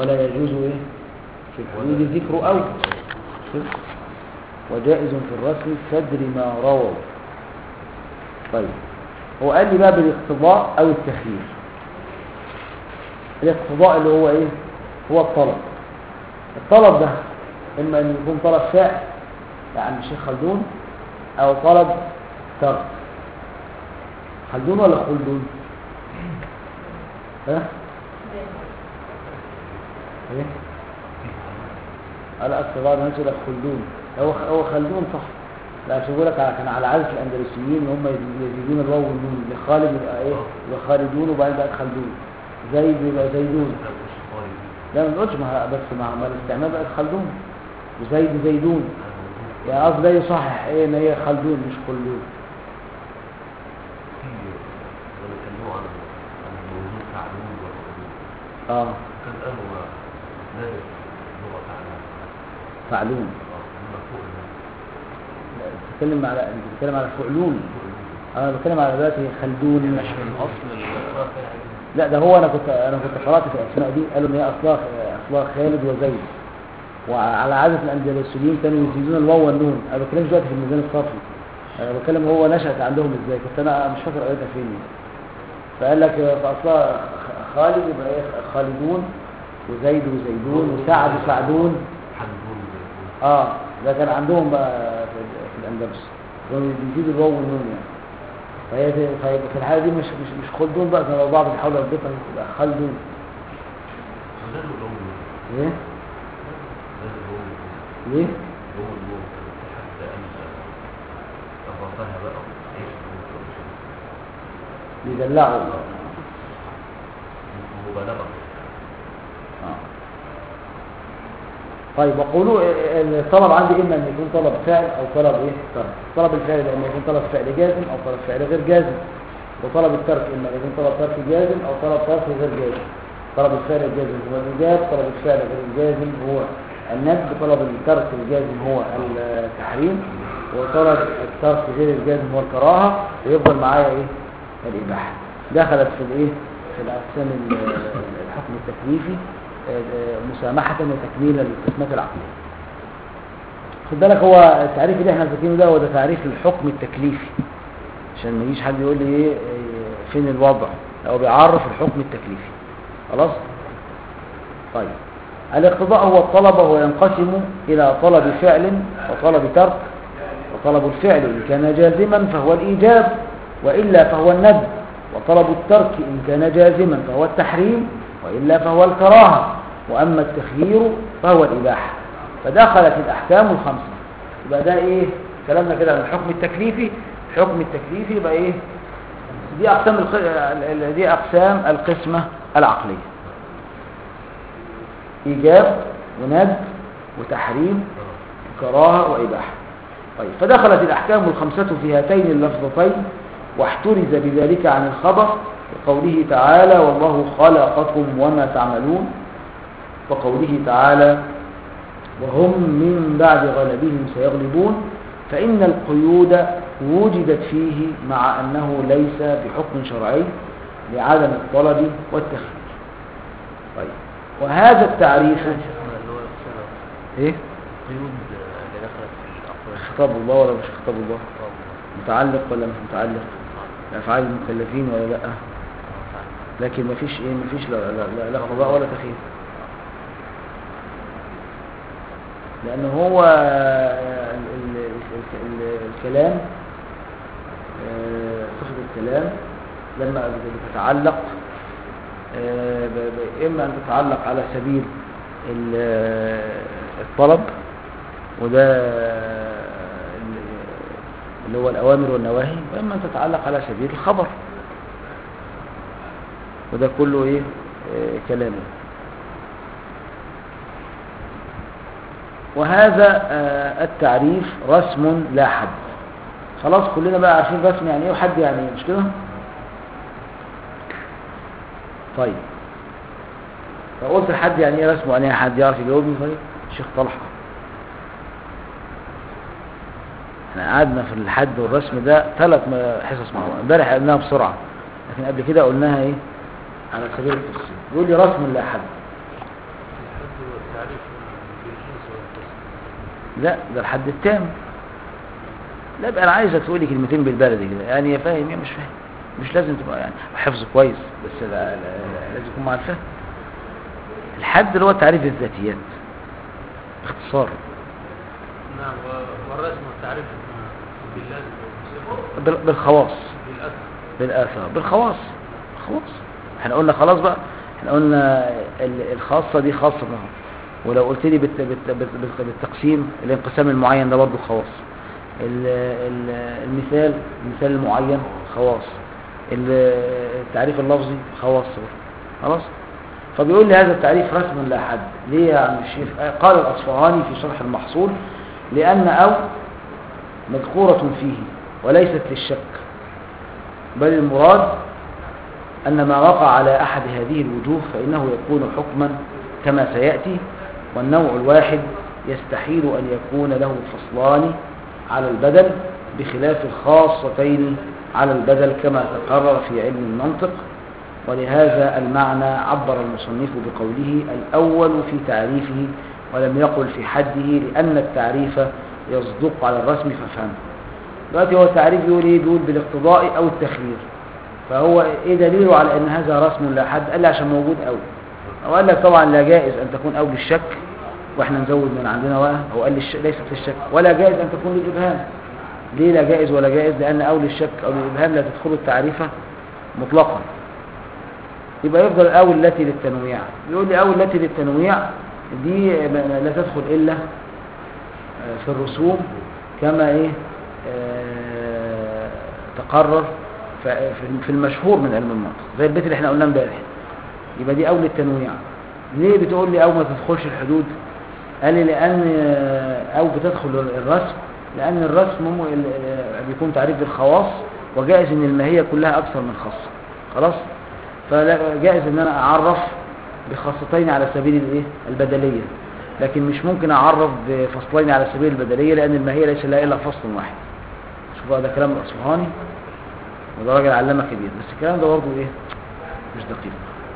ولا يجوز ايه في الحدود ذكر او شوف. وجائز في الرسم صدر ما رووا طيب هو قال لي بقى بالاقتضاء او التخيير الاقتضاء اللي هو ايه هو الطلب الطلب ده اما ان يكون طلب فعل يعني الشيخ خلدون او طلب ترك خلدون ولا خلدون ها ايه على اكثر بعض الناس يقول لك خلدون هو هو خلدون صح لا عشان يقول لك على- كان على عادة الأندلسيين ان هم يزيدون الواو والنون لخالد يبقى ايه يبقى خالدون وبعدين بقى خلدون زيد يبقى زيدون لا ما نقولش ما بس مع مع الاستعمال بقت خلدون وزيد زيدون يعني قصدي ده يصحح ايه ان هي خلدون مش خلدون ونتكلموا عن عن الموجود تعلم والحدود اه كان قالوا ذلك لغة تعلم فعلون المفهوم لا، بتتكلم على انت بتتكلم على فعلون انا بتكلم على دلوقتي خلدون مش من اصل ال- لا ده هو انا كنت انا كنت قرات في الاسماء دي قالوا ان هي اصلها اصلها خالد وزيد وعلى عاده الاندلسيين كانوا يزيدون الواو والنون انا بتكلم دلوقتي في الميزان الصرفي انا بتكلم هو نشأت عندهم ازاي كنت انا مش فاكر قريتها فين يعني. فقال لك في اصلها خ- خالد يبقى ايه خالدون وزيد وزيدون وسعد وسعدون حمدون اه ده كان عندهم بقى في, في الاندلس كانوا بيزيدوا الواو والنون يعني فهي دي- فهي في الحاله دي مش مش مش خلدون بقى كانوا بعض بيحاولوا يربطها تبقى خلدون وزاد لهم ايه زاد لهم ليه لهم لهم حتى أنت أضافها بقى إيش بيدلعوا مبالغة آه. طيب وقولوا الطلب عندي اما ان يكون طلب فعل او طلب ايه ترك طلب الفعل ده اما يكون طلب فعل جازم او طلب فعل غير جازم وطلب الترك اما ان يكون طلب ترك جازم او طلب ترك غير جازم طلب الفعل الجازم هو الايجاب طلب الفعل غير الجازم هو الندب طلب الترك الجازم هو التحريم وطلب الترك غير الجازم هو الكراهه ويفضل معايا ايه الاباحه دخلت في الايه في الاقسام ال- الحكم التكليفي آه، آه، مسامحة وتكميلا للقسمات العقلية خد بالك هو التعريف اللي احنا ذاكرينه ده هو ده تعريف الحكم التكليفي عشان ما يجيش حد يقول لي ايه آه، فين الوضع هو بيعرف الحكم التكليفي خلاص طيب الاقتضاء هو الطلب وهو ينقسم إلى طلب فعل وطلب ترك وطلب الفعل إن كان جازما فهو الإيجاب وإلا فهو الندب وطلب الترك إن كان جازما فهو التحريم وإلا فهو الكراهة وأما التخيير فهو الإباحة فدخلت الأحكام الخمسة يبقى ده إيه كلامنا كده عن الحكم التكليفي الحكم التكليفي يبقى إيه دي أقسام الق... ال- دي أقسام القسمة العقلية إيجاب وند وتحريم وكراهة وإباحة طيب فدخلت الأحكام الخمسة في هاتين اللفظتين واحترز بذلك عن الخبر بقوله تعالى والله خلقكم وما تعملون وقوله تعالى وهم من بعد غلبهم سيغلبون فإن القيود وجدت فيه مع أنه ليس بحكم شرعي لعدم الطلب والتخيير طيب وهذا التعريف شيخنا اللي هو السنة ايه قيود اللي دخلت في الأقوال خطاب الله ولا مش خطاب الله طب متعلق ولا مش متعلق افعال المكلفين ولا لا لكن ما فيش ايه ما فيش لا لا لا, لا قضاء ولا تخيير لان هو ال ال ال ال الكلام آه، صفة الكلام لما بتتعلق آه، ب- ب- اما ان تتعلق على سبيل ال- آه، الطلب وده ال- اللي هو الأوامر والنواهي وإما أن تتعلق على سبيل الخبر وده كله إيه آه، كلامه وهذا آه، التعريف رسم لا حد خلاص كلنا بقى عارفين رسم يعني ايه وحد يعني ايه مش كده طيب فقلت لحد يعني ايه رسم يعني ايه حد يعرف يجاوبني طيب الشيخ طلحه احنا قعدنا في الحد والرسم ده ثلاث م- حصص مع بعض امبارح قلناها بسرعه لكن قبل كده قلناها ايه على سبيل التفصيل يقول لي رسم لا حد هو التعريف بالجنس والقسم لا ده الحد التام لا بقى انا عايزك تقولي كلمتين بالبلدي كده يعني يا فاهم يا مش فاهم مش لازم تبقى يعني حفظ كويس بس لا لا لا لازم يكون مع الفهم الحد اللي هو تعريف الذاتيات باختصار نعم و- والرسم والتعريف باللازم والصفة بال- بالخواص بالأثر بالآثار بالخواص خلاص احنا قلنا خلاص بقى احنا قلنا ال- الخاصة دي خاصة بها ولو قلت لي بالت- بالت- بالت- بالتقسيم الانقسام المعين ده برضه خواص ال- ال- المثال المثال المعين خواص ال- التعريف اللفظي خواص برضه. خلاص فبيقول لي هذا التعريف رسم لا حد ليه يا عم الشيخ آه، قال الأصفهاني في شرح المحصول لأن أو مذكورة فيه وليست للشك بل المراد أن ما وقع على أحد هذه الوجوه فإنه يكون حكما كما سيأتي والنوع الواحد يستحيل أن يكون له فصلان على البدل بخلاف الخاصتين على البدل كما تقرر في علم المنطق ولهذا المعنى عبر المصنف بقوله الأول في تعريفه ولم يقل في حده لأن التعريف يصدق على الرسم ففهمه دلوقتي هو التعريف يقول ايه بيقول بالاقتضاء او التخيير فهو ايه دليله على ان هذا رسم لا حد قال لي عشان موجود قوي او قال لك طبعا لا جائز ان تكون او للشك واحنا نزود من عندنا بقى هو قال للش... ليست للشك ولا جائز ان تكون للابهام ليه لا جائز ولا جائز لان او للشك او للابهام لا تدخل التعريفه مطلقا يبقى يفضل او التي للتنويع يقول لي او التي للتنويع دي ما- لا تدخل الا آه، في الرسوم كما ايه آه، تقرر ف- في- في المشهور من علم المنطق زي البيت اللي احنا قلناه امبارح يبقى دي اول التنويع ليه بتقول لي او ما تدخلش الحدود قال لي لان آه، او بتدخل الرسم لان الرسم مم- ال- آه، بيكون تعريف بالخواص وجائز ان الماهيه كلها اكثر من خاصه خلاص فجائز ان انا اعرف بخاصتين على سبيل الايه البدليه لكن مش ممكن اعرف بفصلين على سبيل البدليه لان الماهيه ليس لها الا فصل واحد شوف بقى ده كلام الاصفهاني وده راجل علامه كبير بس الكلام ده برضه ايه مش دقيق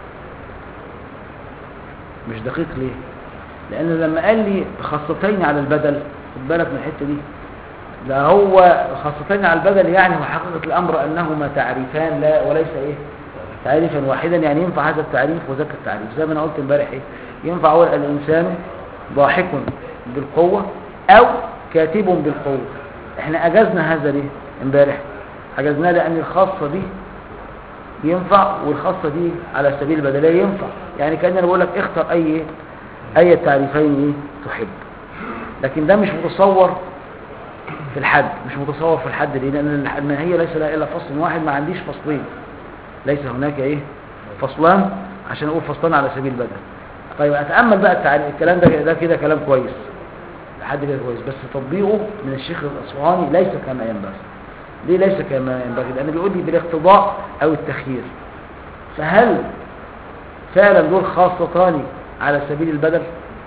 مش دقيق ليه لان لما قال لي خاصتين على البدل خد بالك من الحته دي ده هو خاصتين على البدل يعني وحقيقه الامر انهما تعريفان لا وليس ايه تعريفا واحدا يعني ينفع هذا التعريف وذاك التعريف زي ما انا قلت امبارح ايه ينفع اقول الانسان ضاحك بالقوه او كاتب بالقوه احنا اجزنا هذا ليه امبارح اجزناه لان الخاصه دي ينفع والخاصه دي على سبيل البدليه ينفع يعني كان انا بقول لك اختر اي اي التعريفين ايه تحب لكن ده مش متصور في الحد مش متصور في الحد ليه لان الماهيه ليس لها الا فصل واحد ما عنديش فصلين ليس هناك ايه فصلان عشان اقول فصلان على سبيل البدل طيب اتامل بقى التعريف الكلام ده ده كده كلام كويس لحد كده كويس بس تطبيقه من الشيخ الاصفهاني ليس كما ينبغي ليه ليس كما ينبغي لان بيقول لي بالاقتضاء او التخيير فهل فعلا دول خاصتان على سبيل البدل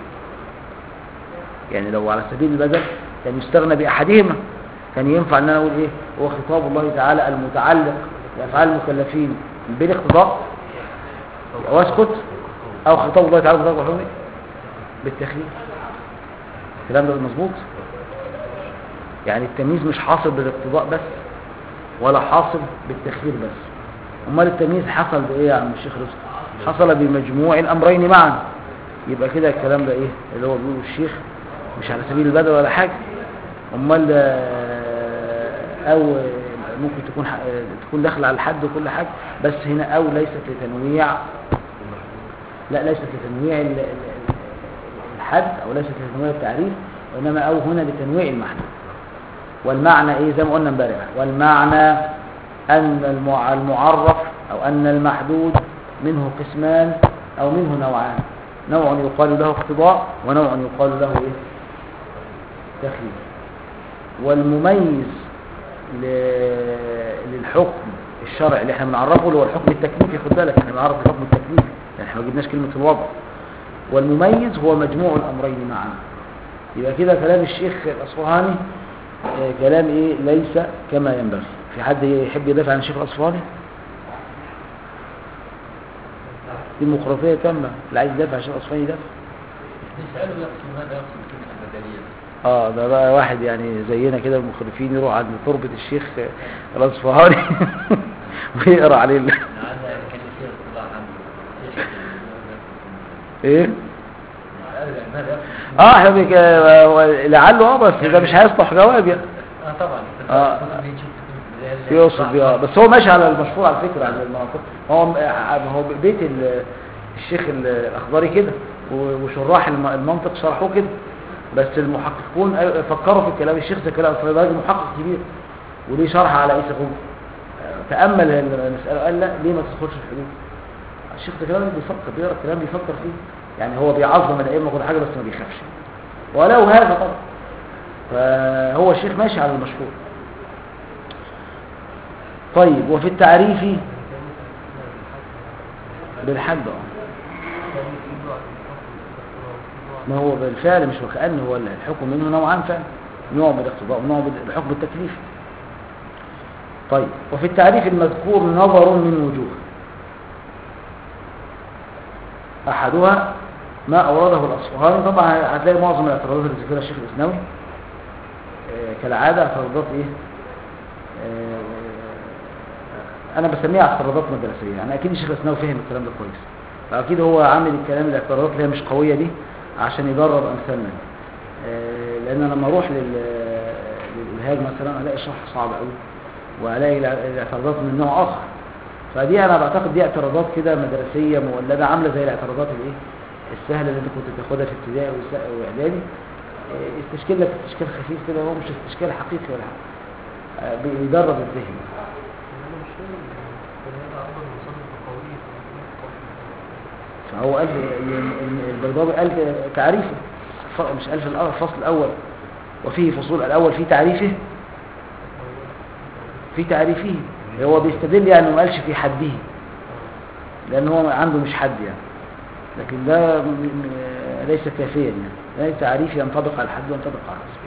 يعني لو على سبيل البدل كان يستغنى باحدهما كان ينفع ان انا اقول ايه هو خطاب الله تعالى المتعلق بافعال المكلفين بالاقتضاء واسكت او خطاب الله تعالى المتعلق بافعال بالتخيير الكلام ده مظبوط يعني التمييز مش حاصل بالاقتضاء بس ولا حاصل بالتخيير بس امال التمييز حصل بايه يا عم الشيخ رزق حصل بمجموع الامرين معا يبقى كده الكلام ده ايه اللي هو بيقوله الشيخ مش على سبيل البدل ولا حاجه امال آه، او ممكن تكون ح- تكون داخله على الحد وكل حاجه بس هنا او ليست لتنويع لا ليست لتنويع ال- ال- ال- الحد او ليست لتنويع التعريف وانما او هنا لتنويع المعنى والمعنى ايه زي ما قلنا امبارح والمعنى ان المع- المعرف او ان المحدود منه قسمان او منه نوعان نوع يقال له اقتضاء ونوع يقال له ايه تخيير والمميز ل- للحكم الشرعي اللي احنا بنعرفه اللي هو الحكم التكليفي خد بالك احنا بنعرف الحكم التكليفي يعني احنا ما جبناش كلمه الوضع والمميز هو مجموع الامرين معا يبقى كده كلام الشيخ الاصفهاني آه، كلام ايه ليس كما ينبغي في حد يحب يدافع عن الشيخ الاصفهاني ديمقراطيه تامه اللي عايز يدافع عن الشيخ الاصفهاني يدافع نسأله يقصد ماذا يقصد بكلمة بدلية اه ده بقى واحد يعني زينا كده المخرفين يروح عند تربة الشيخ الاصفهاني ويقرا عليه ال- لعل كان يصير اطلاع عنه ايش ايه نسأله يعني ماذا يقصد اه احنا بك... آه، لعله اه بس ده مش هيصلح جواب يعني اه طبعا آه. المفروض إن يشوف كلمة بدلية. يقصد بيه آه. بس هو ماشي على المشهور على فكرة عن المناطق هو ما هو بيت ال- الشيخ ال- الاخضري كده و- وشراح الم- المنطق شرحوه كده بس المحققون أيوة فكروا في الكلام الشيخ زكريا الأنصاري ده راجل محقق كبير وليه شرح على عيسى خوج تأمل المسألة قال لا ليه ما تدخلش الحدود الشيخ زكريا بيفكر بيقرا الكلام بيفكر فيه يعني هو بيعظم الأئمة كل حاجة بس ما بيخافش ولو هذا طبعا فهو الشيخ ماشي على المشهور طيب وفي التعريف بالحد اه ما هو بالفعل مش وكأن هو الحكم منه نوعان فعلا نوع بالاقتضاء ونوع بالحكم التكليفي طيب وفي التعريف المذكور نظر من وجوه أحدها ما أورده الأصفهاني طبعا هتلاقي معظم الاعتراضات اللي ذكرها الشيخ الإسناوي آه، كالعادة اعتراضات إيه آه، أنا بسميها اعتراضات مدرسية يعني أكيد الشيخ الإسناوي فهم الكلام ده كويس فأكيد هو عامل الكلام الاعتراضات اللي هي مش قوية دي عشان يجرب أمثالنا آه، لأن أنا لما أروح لل- للإلهاج مثلا ألاقي شرح صعب قوي وألاقي الع- الاعتراضات من نوع آخر فدي أنا بعتقد دي اعتراضات كده مدرسية مولدة عاملة زي الاعتراضات الإيه السهلة اللي أنت كنت بتاخدها في ابتدائي وس- وإعدادي آه، استشكال لك استشكال خفيف كده هو مش استشكال حقيقي ولا حاجة آه، بيدرب الذهن انا مش فاهم كان هذا افضل مصادر بقويه فهو قال ال- البيضاوي قال تعريفه ف- مش قال في الأول- الفصل الأول وفيه فصول الأول في تعريفه في تعريفه هو بيستدل يعني ما قالش في حده لأن هو عنده مش حد يعني لكن ده م- م- ليس كافيا يعني يعني تعريف ينطبق على الحد وينطبق على الأصل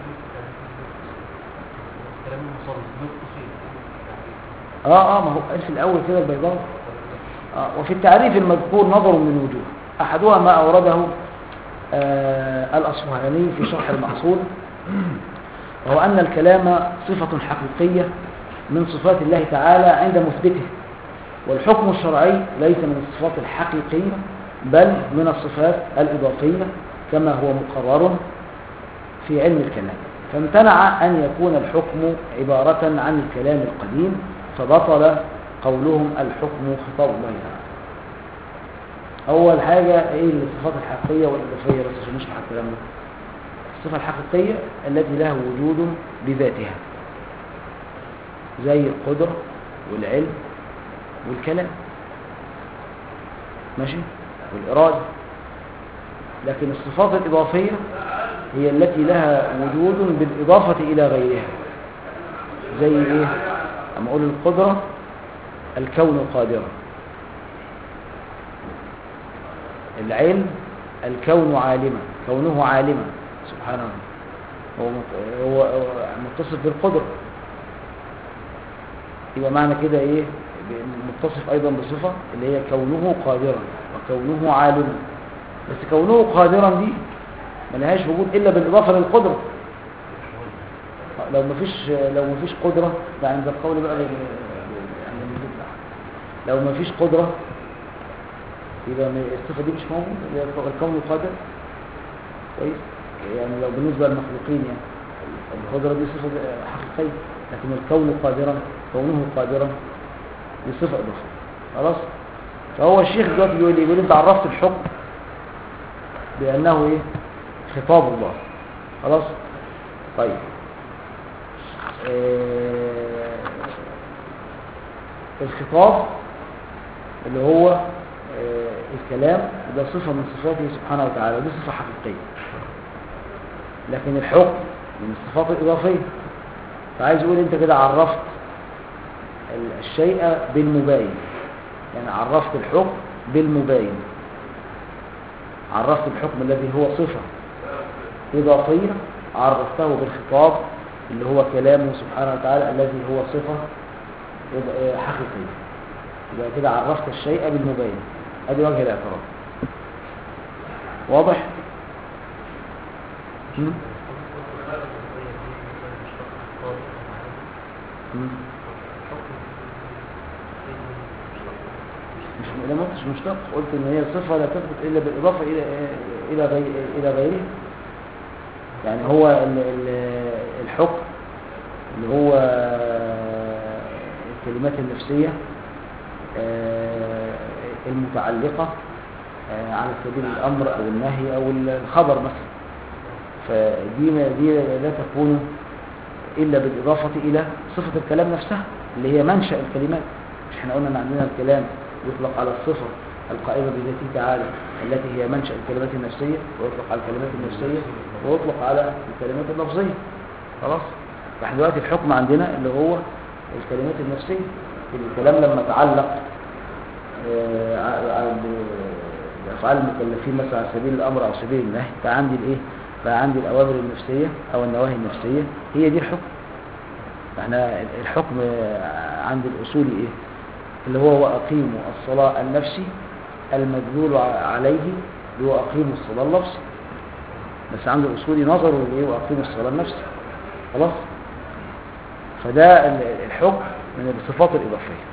كلام المصادر بالتفصيل اه اه ما هو قال في الأول كده البيضاوي آه وفي التعريف المذكور نظر من وجوه أحدها ما أورده آه الأصفهاني في شرح المأصول وهو أن الكلام صفة حقيقية من صفات الله تعالى عند مثبته والحكم الشرعي ليس من الصفات الحقيقية بل من الصفات الإضافية كما هو مقرر في علم الكلام فامتنع أن يكون الحكم عبارة عن الكلام القديم فبطل قولهم الحكم خطاب الله تعالى أول حاجة إيه الصفات الحقيقية والإضافية بس عشان نشرح الكلام ده الصفة الحقيقية التي لها وجود بذاتها زي القدرة والعلم والكلام ماشي والإرادة لكن الصفات الإضافية هي التي لها وجود بالإضافة إلى غيرها زي إيه أما أقول القدرة الكون قادرا العلم الكون عالما كونه عالما سبحانه هو مت- هو هو متصف بالقدرة يبقى معنى كده ايه ب- متصف ايضا بصفة اللي هي كونه قادرا وكونه عالما بس كونه قادرا دي ملهاش وجود الا بالاضافة للقدرة لو مفيش لو مفيش قدرة ده عند القول بقى لل- يعني لل- لو مفيش قدرة يبقى م- الصفة دي مش موجودة اللي هي الكون القادر كويس يعني لو بالنسبة للمخلوقين يعني القدرة دي صفة حقيقية لكن الكون قادرا كونه قادرا دي صفة إضافية خلاص فهو الشيخ دلوقتي بيقول لي بيقول انت عرفت الحكم بأنه ايه خطاب الله خلاص طيب آه، الخطاب اللي هو آه، الكلام ده صفة من صفاته سبحانه وتعالى ودي صفة حقيقية لكن الحكم من الصفات الإضافية فعايز يقول انت كده عرفت ال- الشيء بالمباين يعني عرفت الحكم بالمباين عرفت الحكم الذي هو صفة إضافية عرفته بالخطاب اللي هو كلامه سبحانه وتعالى الذي هو صفة إض- آه، حقيقية يبقى كده عرفت الشيء بالمباين ادي وجه الاعتراض واضح مم. مم. مش لا ما قلتش مشتق قلت ان هي صفه لا تثبت الا بالاضافه الى الى غير الى غيره يعني هو ال- ال- الحكم اللي هو الكلمات النفسيه آه، المتعلقه آه، على سبيل الامر او النهي او الخبر مثلا فدي ما دي لا تكون الا بالاضافه الى صفه الكلام نفسها اللي هي منشا الكلمات مش احنا قلنا ان عندنا الكلام يطلق على الصفه القائمه بذاته تعالى التي هي منشا الكلمات النفسيه ويطلق على الكلمات النفسيه ويطلق على الكلمات اللفظيه خلاص فاحنا دلوقتي الحكم عندنا اللي هو الكلمات النفسيه الكلام لما تعلق آه، ع- ع- ب- بافعال المكلفين مثلا على سبيل الامر او سبيل النهي فعندي الايه فعندي الاوامر النفسيه او النواهي النفسيه هي دي الحكم احنا الحكم عند الاصولي ايه اللي هو واقيموا الصلاه النفسي المدلول ع- عليه اللي هو اقيموا الصلاه اللفظي بس عند الاصولي نظروا لايه واقيموا الصلاه النفسي خلاص فده ال- الحكم من الصفات الاضافيه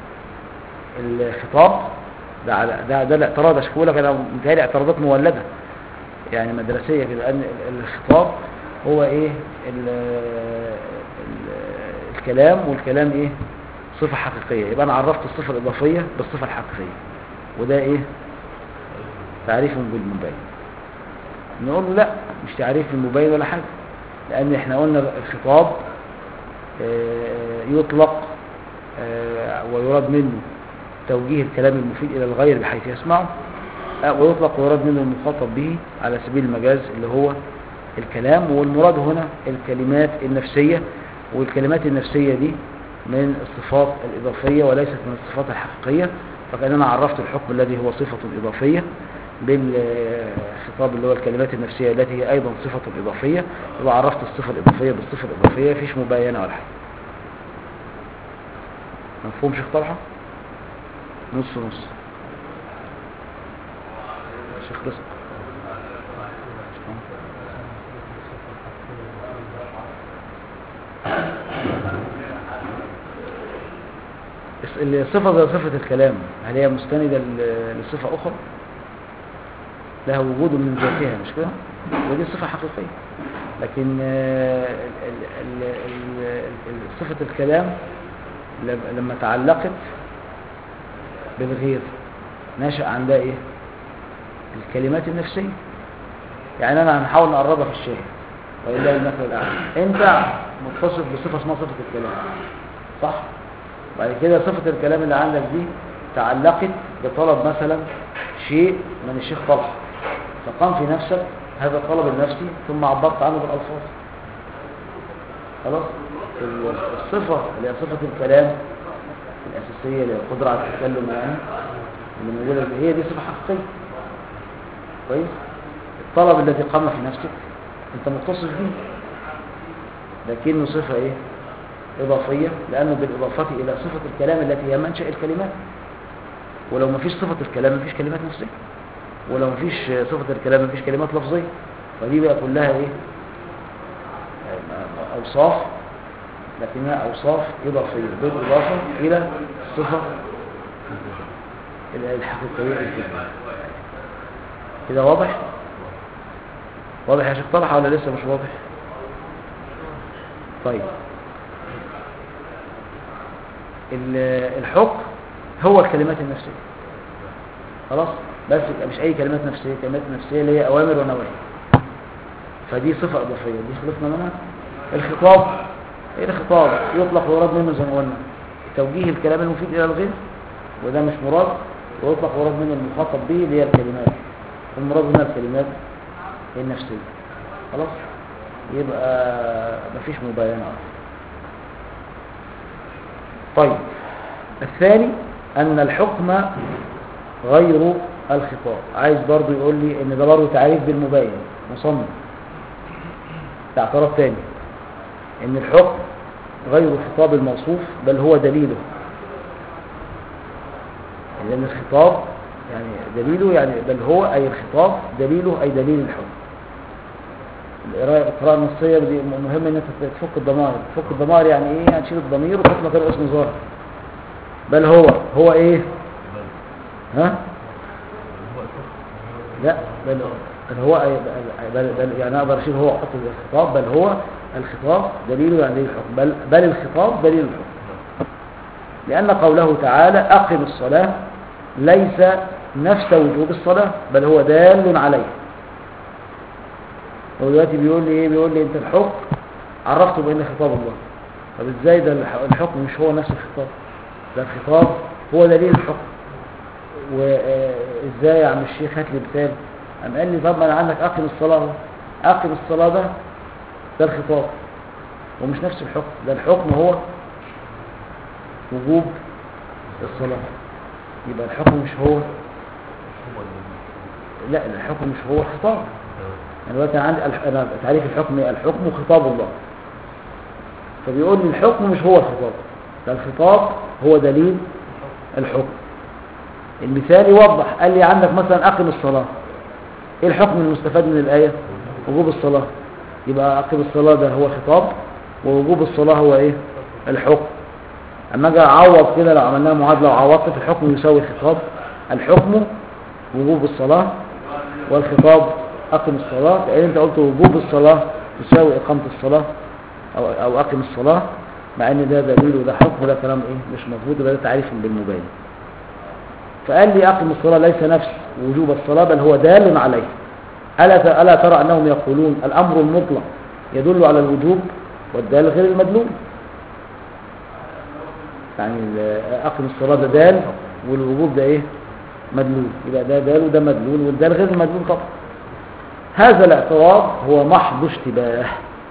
الخطاب ده على ده ده الاعتراض اشكو لك انا متهيألي اعتراضات مولده يعني مدرسيه كده لان ال- الخطاب هو ايه ال ال الكلام والكلام ايه صفه حقيقيه يبقى انا عرفت الصفه الاضافيه بالصفه الحقيقيه وده ايه تعريف بالمبين نقول له لا مش تعريف بالمبين ولا حاجه لان احنا قلنا الخطاب آه، يطلق آه، ويراد منه توجيه الكلام المفيد إلى الغير بحيث يسمعه آه، ويطلق ويراد منه المخاطب به على سبيل المجاز اللي هو الكلام والمراد هنا الكلمات النفسية والكلمات النفسية دي من الصفات الإضافية وليست من الصفات الحقيقية فكأننا عرفت الحكم الذي هو صفة إضافية بالخطاب اللي هو الكلمات النفسية التي هي أيضا صفة إضافية يبقى عرفت الصفة الإضافية بالصفة الإضافية مفيش مباينة ولا حاجة مفهوم شيخ طلحة نص نص شيخ رزق الس- الصفة زي صفة الكلام هل هي مستندة ل- لصفة أخرى لها وجود من ذاتها مش كده ودي صفة حقيقية لكن آه، ال- ال- ال- ال- صفة الكلام لم- لما تعلقت بالغير نشأ عندها ايه الكلمات النفسية يعني انا هنحاول نقربها في الشيء ولله المثل الاعلى انت متصف بصفة اسمها صفة الكلام صح بعد كده صفة الكلام اللي عندك دي تعلقت بطلب مثلا شيء من الشيخ طلحة فقام في نفسك هذا الطلب النفسي ثم عبرت عنه بالألفاظ خلاص ال- الصفة اللي هي صفة الكلام الأساسية اللي هي القدرة على التكلم يعني اللي موجودة دي، هي دي صفة حقيقية كويس الطلب الذي قام في نفسك انت متصف به لكنه صفة ايه إضافية لأنه بالإضافة إلى صفة الكلام التي هي منشأ الكلمات ولو ما فيش صفة الكلام ما فيش كلمات نفسية ولو ما فيش صفة الكلام ما فيش كلمات لفظية فدي بقى كلها إيه آه، أوصاف لكنها أوصاف إضافية بالإضافة إلى الصفة ال- الحقيقية الكلمة كده واضح؟ واضح يا شيخ طلحة ولا لسه مش واضح؟ طيب ال- الحكم هو الكلمات النفسية خلاص بس يبقى مش أي كلمات نفسية كلمات نفسية اللي هي أوامر ونواهي فدي صفة إضافية دي خلصنا منها الخطاب ايه الخطاب يطلق ويراد منه زي ما قلنا توجيه الكلام المفيد إلى الغير وده مش مراد ويطلق ويراد منه المخاطب به اللي هي الكلمات المراد منها الكلمات النفسية خلاص يبقى مفيش مباينة أصلا طيب الثاني أن الحكم غير الخطاب عايز برضو يقول لي ان ده برضو تعريف بالمباين مصمم ده اعتراض تاني ان الحكم غير خطاب الموصوف بل هو دليله لان الخطاب يعني دليله يعني بل هو اي الخطاب دليله اي دليل الحكم القراءة القراءة النصية دي مهم ان انت تفك الضمائر تفك الضمائر يعني ايه يعني تشيل الضمير وتحط مكانه اسم ظاهر بل هو هو ايه ها لا بل بل هو بل, بل يعني اقدر اشيل هو احط الخطاب بل هو الخطاب دليل يعني دليل الحكم بل, بل الخطاب دليل الحكم لأن قوله تعالى أقم الصلاة ليس نفس وجوب الصلاة بل هو دال عليه هو دلوقتي بيقول لي ايه بيقول لي انت الحكم عرفته بان خطاب الله طب ازاي ده الح- الحكم مش هو نفس الخطاب ده الخطاب هو دليل الحكم وازاي يا عم الشيخ هات لي مثال قام قال لي طب ما انا عندك اقم الصلاه اهو. اقم الصلاه ده ده الخطاب ومش نفس الحكم ده الحكم هو وجوب الصلاه يبقى الحكم مش هو هو اللي لا الحكم مش هو الخطاب يعني دلوقتي أنا عندي الح- أنا تعريف الحكم إيه؟ الحكم خطاب الله فبيقول لي الحكم مش هو الخطاب ده الخطاب هو دليل الحكم المثال يوضح قال لي عندك مثلا أقم الصلاة إيه الحكم المستفاد من الآية وجوب الصلاة يبقى أقم الصلاة ده هو خطاب ووجوب الصلاة هو إيه الحكم أما أجي أعوض كده لو عملناها معادلة وعوضت في الحكم يساوي الخطاب الحكم وجوب الصلاة والخطاب أقم الصلاة لأن أنت قلت وجوب الصلاة يساوي إقامة الصلاة أو, أو أقم الصلاة مع أن ده دليل وده حكم وده كلام إيه مش مظبوط وده تعريف بالمبين فقال لي أقم الصلاة ليس نفس وجوب الصلاة بل هو دال عليه ألا ت- ألا ترى أنهم يقولون الأمر المطلق يدل على الوجوب والدال غير المدلول يعني ال- أقم الصلاة ده دال والوجوب ده إيه مدلول يبقى ده دال وده مدلول والدال غير المدلول طبعا هذا الاعتراض هو محض اشتباه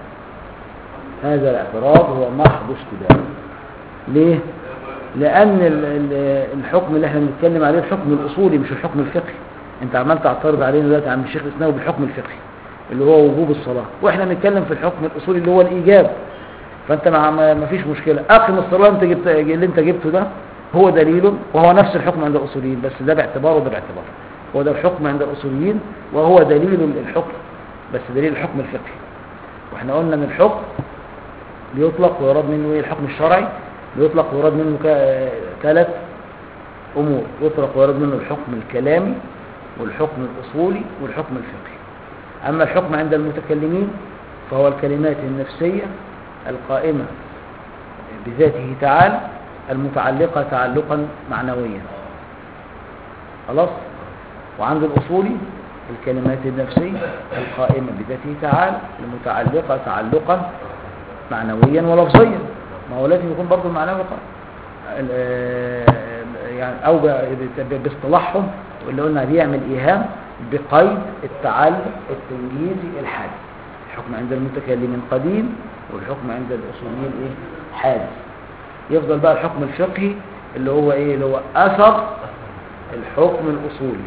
هذا الاعتراض هو محض اشتباه ليه لان ال- ال- الحكم اللي احنا بنتكلم عليه الحكم الاصولي مش الحكم الفقهي انت عمال تعترض علينا دلوقتي يا عم الشيخ الاسناوي بالحكم الفقهي اللي هو وجوب الصلاه واحنا بنتكلم في الحكم الاصولي اللي هو الايجاب فانت ما ما- ما فيش مشكله اقم الصلاه انت جبت اللي انت جبته ده هو دليل وهو نفس الحكم عند الاصوليين بس ده باعتبار وده باعتبار هو ده الحكم عند الاصوليين وهو دليل الحكم بس دليل الحكم الفقهي واحنا قلنا ان الحكم بيطلق ويراد منه ايه الحكم الشرعي بيطلق ويراد منه ثلاث امور يطلق ويراد منه الحكم الكلامي والحكم الاصولي والحكم الفقهي اما الحكم عند المتكلمين فهو الكلمات النفسيه القائمه بذاته تعالى المتعلقه تعلقا معنويا خلاص وعند الاصولي الكلمات النفسيه القائمه بذاته تعالى المتعلقه تعلقا معنويا ولفظيا ما هو لازم يكون برضه المعنوي قائم ال- آه، يعني او ب- باصطلاحهم اللي قلنا بيعمل ايهام بقيد التعلق التمييزي الحادث الحكم عند المتكلمين قديم والحكم عند الاصوليين ايه حادث يفضل بقى الحكم الفقهي اللي هو ايه اللي هو اثر الحكم الاصولي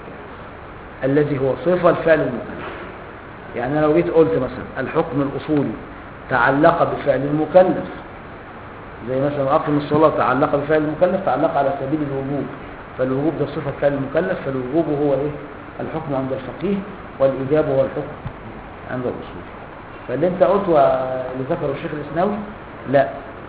الذي هو صفه الفعل المكلف يعني انا لو جيت قلت مثلا الحكم الاصولي تعلق بفعل المكلف زي مثلا اقم الصلاه تعلق بفعل المكلف تعلق على سبيل الوجوب فالوجوب ده صفه فعل المكلف فالوجوب هو ايه الحكم عند الفقيه والاجابه هو الحكم عند الاصول فاللي انت قلته اللي ذكره الشيخ الاسناوي لا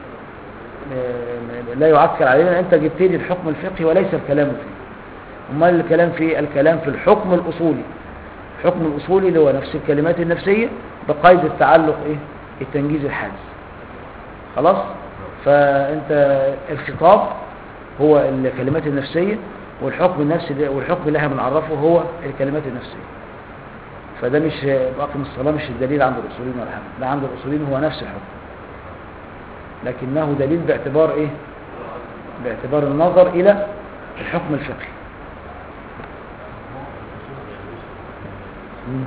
م- لا يعكر علينا لأن انت جبت لي الحكم الفقهي وليس الكلام فيه امال الكلام في الكلام في الحكم الاصولي الحكم الاصولي اللي هو نفس الكلمات النفسيه بقيد التعلق ايه التنجيز الحادث خلاص فانت الخطاب هو الكلمات النفسيه والحكم النفسي ده والحكم اللي احنا بنعرفه هو الكلمات النفسيه فده مش اقم الصلاه مش الدليل عند الاصوليين ولا حاجه ده عند الاصوليين هو نفس الحكم لكنه دليل باعتبار ايه باعتبار النظر الى الحكم الفقهي مم.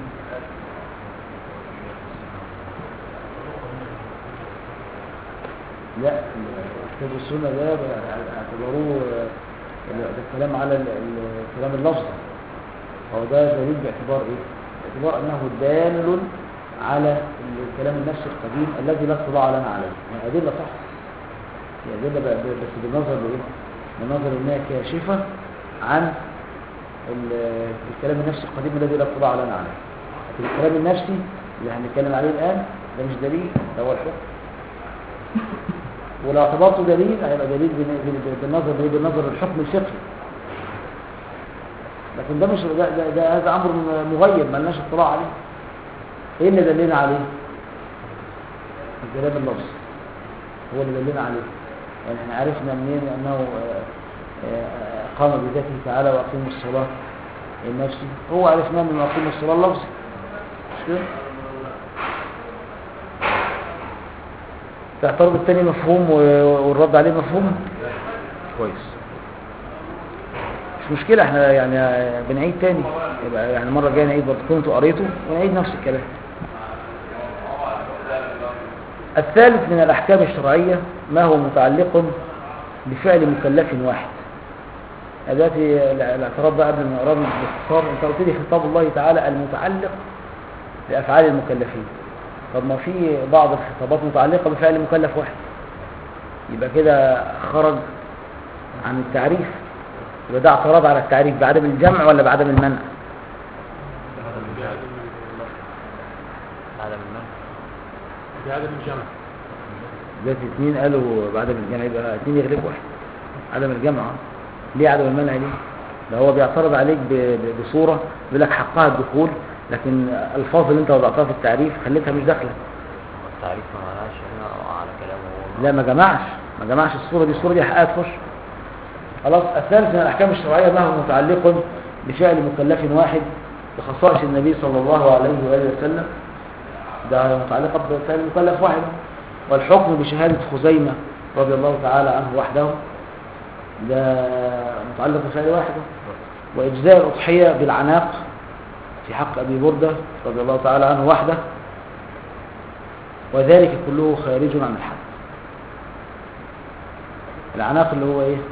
لا كتاب السنة ده اعتبروه ده الكلام على ال- ال- الكلام اللفظي هو ده دليل باعتبار ايه؟ باعتبار انه دال على الكلام النفسي القديم الذي لا اطلاع لنا عليه يعني ادله صح هي ادله ب- ب- بس بالنظر لايه؟ بالنظر انها كاشفه عن ال- الكلام النفسي القديم الذي لا اطلاع لنا عليه لكن الكلام النفسي اللي احنا بنتكلم عليه الآن ده مش دليل ده هو الحكم ولو اعتبرته دليل هيبقى دليل بن- بن- بالنظر بإيه؟ بالنظر الحكم الفقهي لكن ده مش ده, ده, ده هذا امر مغيب ما لناش اطلاع عليه ايه اللي دلنا عليه الكلام اللفظ هو اللي دلنا عليه يعني احنا عرفنا منين انه آه، آه، قام بذاته تعالى واقيموا الصلاه النفسي هو عرفنا من واقيموا الصلاه اللفظي مش كده تعترض التاني مفهوم و- والرد عليه مفهوم كويس مش مشكلة احنا يعني بنعيد تاني يبقى يعني المرة الجاية نعيد برضه كنتوا قريته ونعيد نفس الكلام الثالث من الأحكام الشرعية ما هو متعلق بفعل مكلف واحد دلوقتي الاعتراض بقى قبل ما نقراه باختصار انت قلت لي خطاب الله تعالى المتعلق بأفعال المكلفين طب ما في بعض الخطابات متعلقة بفعل مكلف واحد يبقى كده خرج عن التعريف يبقى ده اعتراض على التعريف بعدم الجمع ولا بعدم المنع عدم المنع بعدم الجمع دلوقتي اتنين قالوا بعدم الجمع يبقى اتنين يغلب واحد عدم الجمع آه. ليه عدم المنع ليه ده هو بيعترض عليك ب- ب- بصورة بيقول لك حقها الدخول لكن الفاظ اللي انت وضعتها في التعريف خليتها مش داخله التعريف ما معناش هنا على كلامه هو لا ما جمعش ما جمعش الصورة دي الصورة دي حقها تخش خلاص الثالث من الأحكام الشرعية ما هو متعلق بفعل مكلف واحد بخصائص النبي صلى الله عليه وآله وسلم ده متعلقة بفعل مكلف واحد والحكم بشهادة خزيمة رضي الله تعالى عنه وحده ده متعلق بفعل واحد وإجزاء الأضحية بالعناق في حق أبي بردة رضي الله تعالى عنه وحده وذلك كله خارج عن الحد العناق اللي هو ايه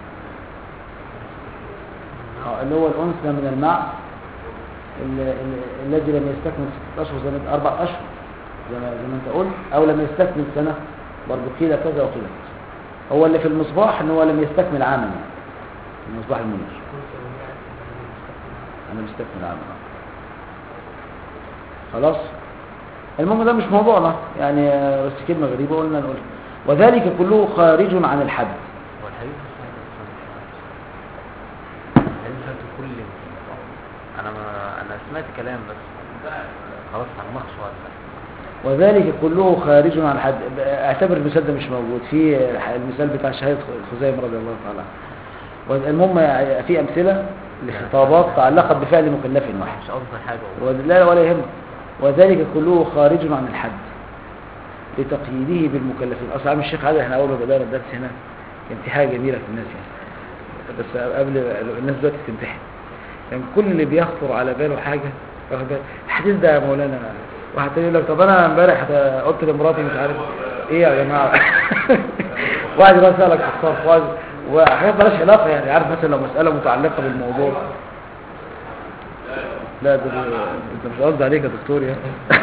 آه، اللي هو الأنثى من المعز ال- ال- الذي لم يستكمل ستة أشهر زي ما أربع أشهر زي ما, زي ما أنت قلت أو لم يستكمل سنة برضه قيل كذا وقيل كذا هو اللي في المصباح إن هو لم يستكمل عاما يعني المصباح المنير أنا مستكمل عاما آه. خلاص المهم ده مش موضوعنا يعني آه، بس كلمة غريبة قلنا نقول وذلك كله خارج عن الحد والحديث الحديث في كل انا ما انا سمعت كلام بس خلاص هنمخش ولا وذلك كله خارج عن الحد اعتبر المثال ده مش موجود في المثال بتاع شهادة خزيمة رضي الله تعالى عنه المهم في أمثلة لخطابات تعلقت بفعل مكلف واحد مش قصدي حاجه والله. لا ولا يهم وذلك كله خارج عن الحد لتقييده بالمكلفين اصلا عم الشيخ عادل احنا اول ما بدانا الدرس هنا كان في حاجه جميله في الناس يعني بس قبل الناس دلوقتي تمتحن كان كل اللي بيخطر على باله حاجه واخد بالك الحديث ده يا مولانا واحد تاني يقول لك طب انا امبارح قلت لمراتي مش عارف ايه يا جماعه واحد يبقى يسالك في الصرف واحد وحاجات مالهاش علاقه يعني عارف مثلا لو مساله متعلقه بالموضوع لا ده ده- انت مش قصدي عليك يا دكتور يعني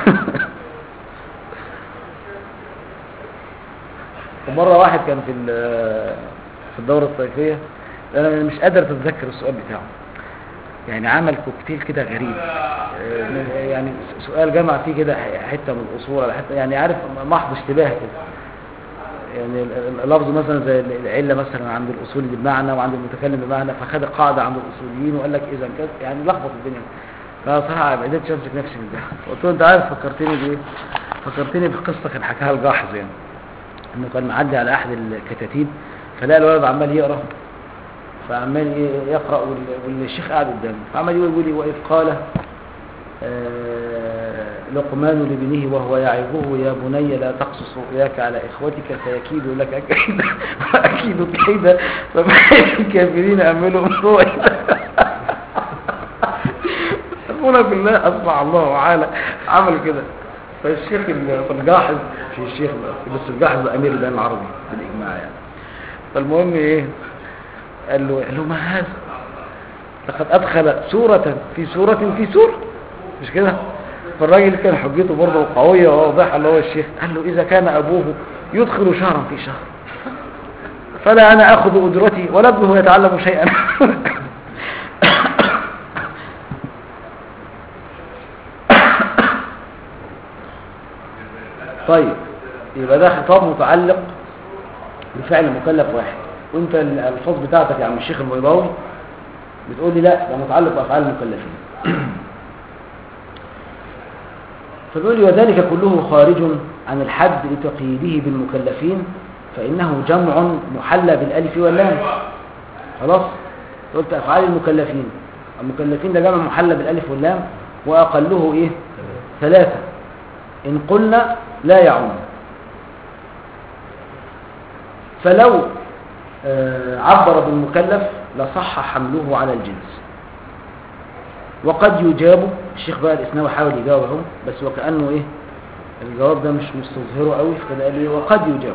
ومره واحد كان في ال- في الدوره الصيفيه انا مش قادر اتذكر السؤال بتاعه يعني عمل كوكتيل كده غريب آه، من- يعني سؤال جمع فيه كده حته من الاصول على حته يعني عارف محض اشتباه كده يعني ال- ال- اللفظ مثلا زي ال- العله مثلا عند الاصولي بمعنى وعند المتكلم بمعنى فخد قاعده عند الاصوليين وقال لك اذا كذا يعني لخبط الدنيا فصراحه ما قدرتش امسك نفسي من ده قلت له انت عارف فكرتني بايه فكرتني بقصه كان حكاها الجاحظ يعني انه كان معدي على احد الكتاتيب فلقى الولد عمال يقرا فعمال ي- يقرا وال- والشيخ قاعد قدامه فعمال يقول يقول لي واذ قال آه، لقمان لابنه وهو يعظه يا بني لا تقصص رؤياك على اخوتك فيكيدوا لك كيدا واكيد كيدا فما الكافرين املهم رويدا يقول بالله اسمع الله تعالى عمل كده فالشيخ ال- الجاحظ في الشيخ بس الجاحظ امير البيان العربي بالاجماع يعني فالمهم ايه قال له قال له ما هذا لقد ادخل سورة في سورة في سورة مش كده فالراجل كان حجته برضه قوية وواضحة اللي هو الشيخ قال له اذا كان ابوه يدخل شهرا في شهر فلا انا اخذ اجرتي ولا ابنه يتعلم شيئا طيب يبقى ده خطاب متعلق بفعل مكلف واحد وانت الالفاظ بتاعتك يا عم الشيخ البيضاوي بتقول لي لا ده متعلق بافعال المكلفين فبيقول لي وذلك كله خارج عن الحد لتقييده بالمكلفين فإنه جمع محلى بالألف واللام خلاص قلت أفعال المكلفين المكلفين ده جمع محلى بالألف واللام وأقله إيه ثلاثة إن قلنا لا يعم فلو آه، عبر بالمكلف لصح حمله على الجنس وقد يجاب الشيخ بقى الإسناوي حاول يجاوب اهو بس وكأنه إيه الجواب ده مش مستظهره قوي فكده قال لي وقد يجاب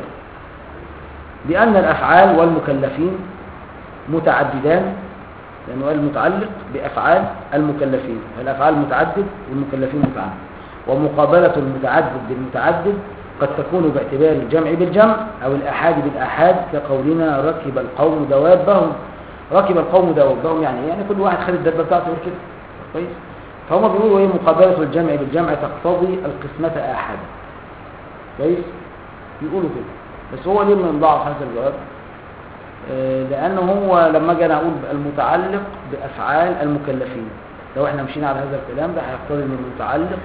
بأن الأفعال والمكلفين متعددان لأنه قال متعلق بأفعال المكلفين فالأفعال متعدد والمكلفين متعدد ومقابلة المتعدد بالمتعدد قد تكون باعتبار الجمع بالجمع أو الأحاد بالأحاد كقولنا ركب القوم دوابهم ركب القوم دوابهم يعني إيه؟ يعني كل واحد خد الدبة بتاعته يقول كده كويس فهم بيقولوا ايه مقابلة الجمع بالجمع تقتضي القسمة آحادا كويس بيقولوا كده بس هو ليه من ضعف هذا الجواب آه، لأنه هو لما جانا أقول المتعلق بأفعال المكلفين لو احنا مشينا على هذا الكلام ده هيقتضي ان المتعلق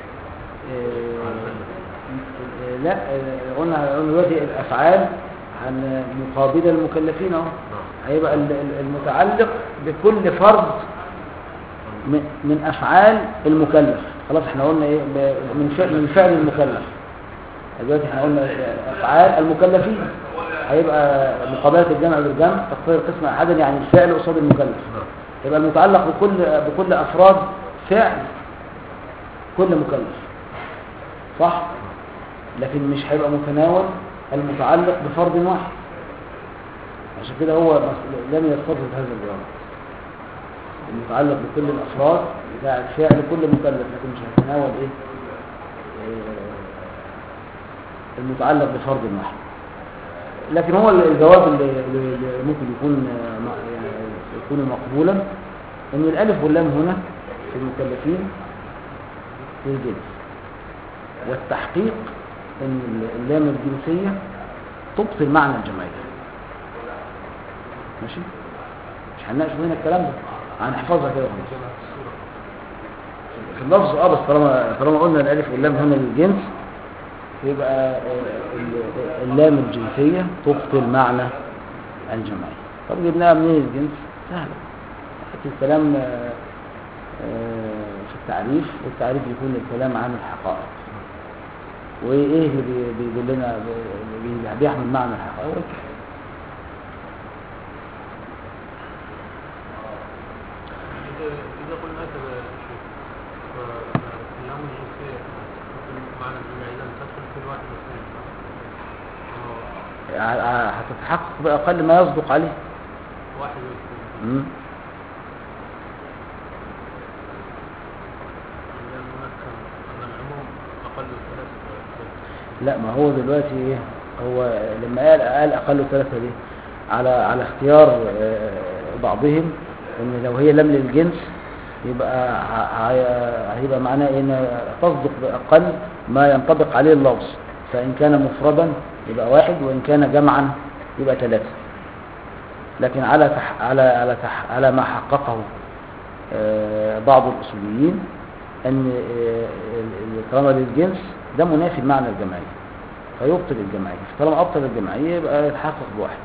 آه، آه، لا آه، قلنا قلنا دلوقتي الأفعال عن مقابل المكلفين اهو هيبقى ال- ال- المتعلق بكل فرد من من افعال المكلف خلاص احنا قلنا ايه ب- من فعل من فعل المكلف دلوقتي احنا قلنا افعال المكلفين هيبقى مقابله الجمع بالجمع تقتضي القسم احدا يعني الفعل قصاد المكلف يبقى المتعلق بكل بكل افراد فعل كل مكلف صح لكن مش هيبقى متناول المتعلق بفرد واحد عشان كده هو مس- لم يستطرد هذا الجواب المتعلق بكل الافراد بتاع فعل كل مكلف لكن مش هيتناول ايه آه، المتعلق بفرد واحد لكن هو الجواب اللي, اللي اللي ممكن يكون آه، م- يعني يكون مقبولا ان الالف واللام هنا في المكلفين في الجنس والتحقيق ان اللام الجنسيه تبطل معنى الجمعيه ماشي مش هنناقش هنا الكلام ده هنحفظها كده خلاص في اللفظ اه بس طالما طالما قلنا الالف واللام هنا للجنس يبقى آه، ال- اللام الجنسيه تبطل معنى الجمعيه طب جبناها منين الجنس سهله حتى الكلام آه، آه، في التعريف والتعريف يكون الكلام عن الحقائق وايه اللي بي- بيقول لنا بي- بي- بيحمل معنى الحقائق إذا إذا قلنا هكذا يا شيخ فاللام الجنسية تدخل معنى الجمع إذا تدخل في الواحد واثنين آه، ع- ع- هتتحقق بأقل ما يصدق عليه واحد واثنين مم. إذا نمكن أن العموم أقل ثلاثة لا ما هو دلوقتي ايه هو لما قال قال اقل ثلاثة ليه على على اختيار آه، بعضهم ان لو هي لم للجنس يبقى ه- ه- هيبقى معناه إيه؟ ان تصدق باقل ما ينطبق عليه اللفظ فان كان مفردا يبقى واحد وان كان جمعا يبقى ثلاثة لكن على تح على على تح على ما حققه آه، بعض الاصوليين ان آه، ال- ال- طالما للجنس ده منافي لمعنى الجمعيه فيبطل الجمعيه فطالما ابطل الجمعيه يبقى يتحقق بواحد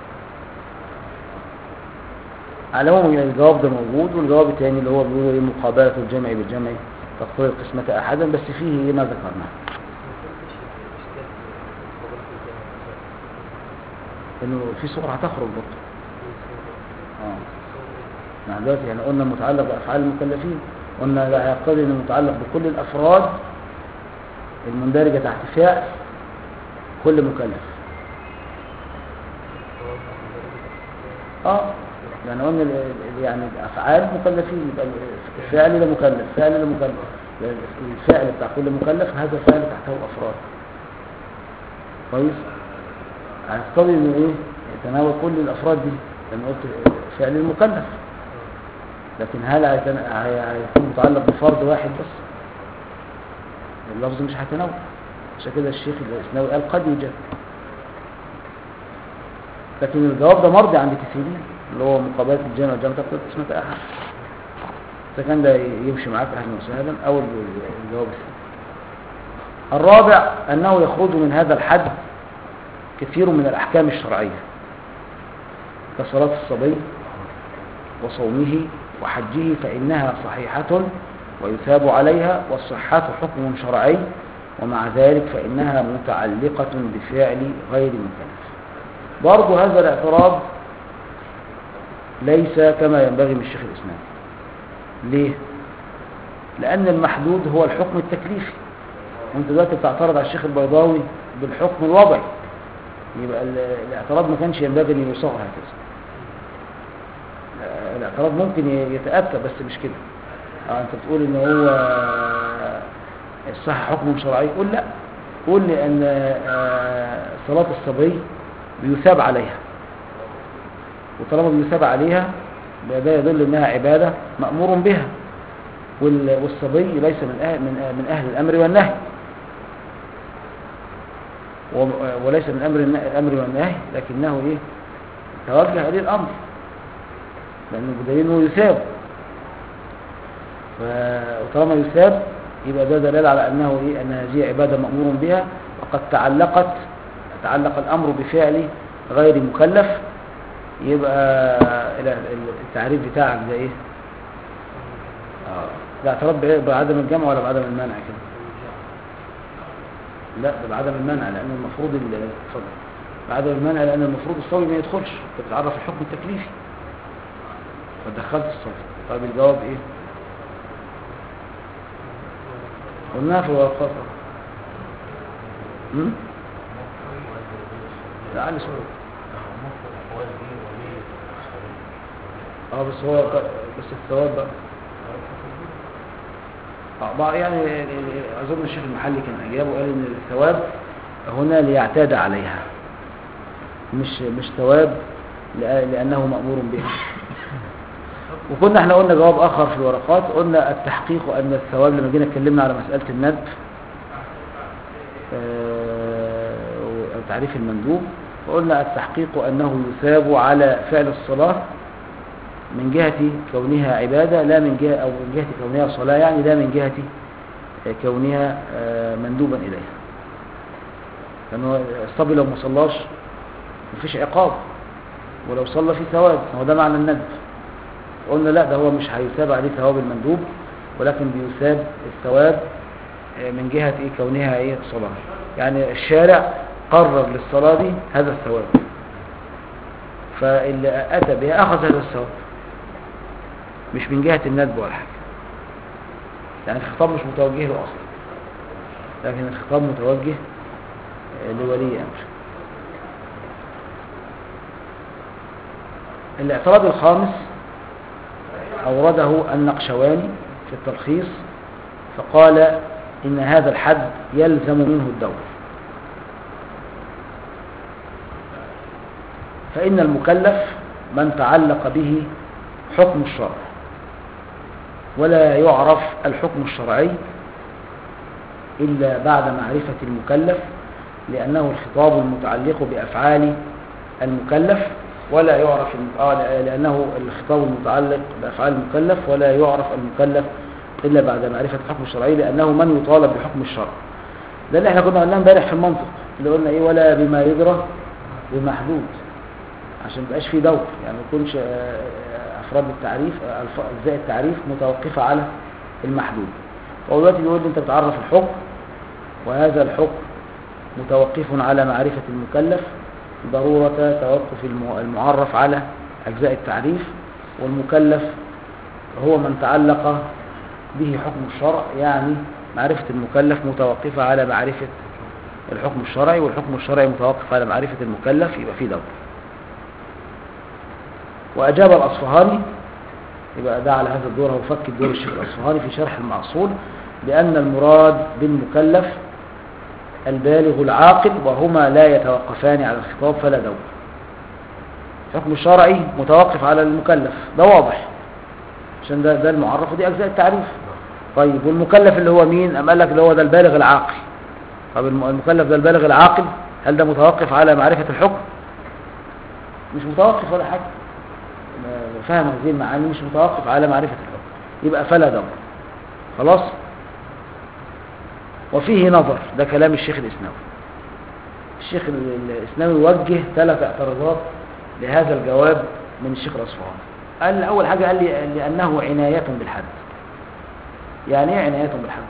على العموم يعني الجواب ده موجود والجواب الثاني اللي هو بيقول ايه مقابله الجمع بالجمع تقتضي القسمه احدا بس فيه إيه ما ذكرناه انه في صور هتخرج برضه اه يعني دلوقتي يعني قلنا متعلق بافعال المكلفين قلنا لا يقتضي انه متعلق بكل الافراد المندرجه تحت فعل كل مكلف اه يعني قلنا ال- ال- يعني الافعال مكلفين يبقى الفعل لمكلف فعل لمكلف الفعل بتاع كل مكلف هذا الفعل تحته افراد كويس هيقتضي انه ايه يتناول كل الافراد دي لان قلت فعل المكلف لكن هل هيتن- هي- هيكون متعلق بفرد واحد بس اللفظ مش هيتناول عشان كده الشيخ الاسناوي قال قد يوجد لكن الجواب ده مرضي عند كثيرين اللي هو مقابلة الجنة والجنة تقتل اسمة أحد إذا كان ده يمشي معاك أهلا وسهلا أو الجواب الثاني الرابع أنه يخرج من هذا الحد كثير من الأحكام الشرعية كصلاة الصبي وصومه وحجه فإنها صحيحة ويثاب عليها والصحة حكم شرعي ومع ذلك فإنها متعلقة بفعل غير مكلف برضو هذا الاعتراض ليس كما ينبغي من الشيخ الإسلام ليه؟ لأن المحدود هو الحكم التكليفي وانت دلوقتي بتعترض على الشيخ البيضاوي بالحكم الوضعي يبقى ال- الاعتراض ما كانش ينبغي ان يصاغ هكذا آه، الاعتراض ممكن ي- يتأتى بس مش كده اه انت بتقول ان هو الصح حكم شرعي قول لا قول لي ان آه، صلاة الصبي بيثاب عليها وطالما بيثاب عليها يبقى ده يدل انها عبادة مأمور بها وال- والصبي ليس من أهل, من أهل, من أهل الأمر والنهي و- وليس من أمر الن- الأمر والنهي لكنه إيه توجه إليه الأمر لأنه بدليل أنه يثاب ف- وطالما يثاب يبقى ده دلالة على أنه إيه أن هذه عبادة مأمور بها وقد تعلقت تعلق الأمر بفعل غير مكلف يبقى ال- ال- التعريف بتاعك ده إيه آه. ده اعتراض بإيه؟ بعدم الجمع ولا بعدم المنع كده لا ده بعدم المنع لأن المفروض ال- اتفضل بعدم المنع لأن المفروض الصبي ما يدخلش انت بتعرف الحكم التكليفي فدخلت الصبي طيب الجواب ايه قلناها في الورقات أهو. هم؟ لا علي صوت اه بس هو بس الثواب بقى آه، بقى يعني اظن الشيخ المحلي كان اجابه وقال ان الثواب هنا ليعتاد عليها مش مش ثواب لأ- لانه مامور به وكنا احنا قلنا جواب اخر في الورقات قلنا التحقيق ان الثواب لما جينا اتكلمنا على مساله الندب آه، او تعريف المندوب وقلنا التحقيق انه يثاب على فعل الصلاه من جهة كونها عبادة لا من جهة أو من جهة كونها صلاة يعني لا من جهة آه، كونها آه، مندوبا إليها لأنه الصبي لو ما صلاش مفيش عقاب ولو صلى في ثواب هو ده معنى الندب قلنا لا ده هو مش هيثاب عليه ثواب المندوب ولكن بيثاب الثواب آه، من جهة إيه كونها إيه صلاة يعني الشارع قرر للصلاة دي هذا الثواب فاللي أتى بها أخذ هذا الثواب مش من جهة الندب ولا حاجة يعني الخطاب مش متوجه له أصلا لكن الخطاب متوجه آه، لولي أمر الاعتراض الخامس أورده النقشواني في التلخيص فقال إن هذا الحد يلزم منه الدور فإن المكلف من تعلق به حكم الشرع ولا يعرف الحكم الشرعي إلا بعد معرفة المكلف لأنه الخطاب المتعلق بأفعال المكلف ولا يعرف الم- آه لأنه الخطاب المتعلق بأفعال المكلف ولا يعرف المكلف إلا بعد معرفة الحكم الشرعي لأنه من يطالب بحكم الشرع ده اللي احنا كنا قلناه امبارح في المنطق اللي قلنا ايه ولا بما يدرى بمحدود عشان مبقاش فيه دور يعني ما يكونش آه، آه، افراد التعريف آه، الف- اجزاء التعريف متوقفه على المحدود هو دلوقتي بيقول لي انت بتعرف الحكم وهذا الحكم متوقف على معرفه المكلف ضروره توقف الم- المعرف على اجزاء التعريف والمكلف هو من تعلق به حكم الشرع يعني معرفه المكلف متوقفه على معرفه الحكم الشرعي والحكم الشرعي متوقف على معرفه المكلف يبقى فيه دور وأجاب الأصفهاني يبقى ده على هذا الدور هو فك الدور الشيخ الأصفهاني في شرح المعصول بأن المراد بالمكلف البالغ العاقل وهما لا يتوقفان على الخطاب فلا دور الحكم الشرعي متوقف على المكلف ده واضح عشان ده ده المعرف ودي أجزاء التعريف طيب والمكلف اللي هو مين أم قال لك اللي هو ده البالغ العاقل طب الم- المكلف ده البالغ العاقل هل ده متوقف على معرفة الحكم مش متوقف ولا حاجة ما- فهم هذه المعاني مش متوقف على معرفة الحكم يبقى فلا ضرر خلاص وفيه نظر ده كلام الشيخ الإسناوي الشيخ ال- الإسناوي وجه ثلاث اعتراضات لهذا الجواب من الشيخ الأصفهاني قال أول حاجة قال لي لأنه عناية بالحد يعني ايه عناية بالحد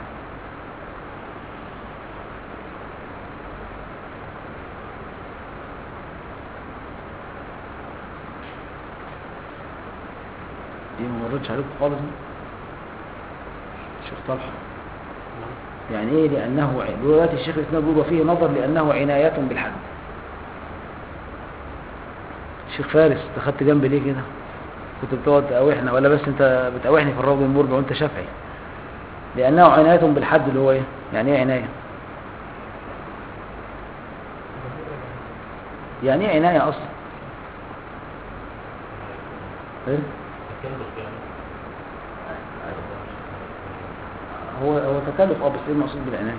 دي ما مرتش عليكم خالص دي شيخ طلحة يعني ايه لأنه ع- دلوقتي الشيخ الإسلام بيقول وفيه نظر لأنه عناية بالحد شيخ فارس انت خدت جنب ليه كده كنت بتقعد تقاوحنا ولا بس انت بتقاوحني في الروض المربع وانت شافعي لأنه عناية بالحد اللي هو ايه يعني ايه عناية يعني ايه عناية اصلا ايه تكلف يعني هو هو تكلف اه بس ايه المقصود بالعناية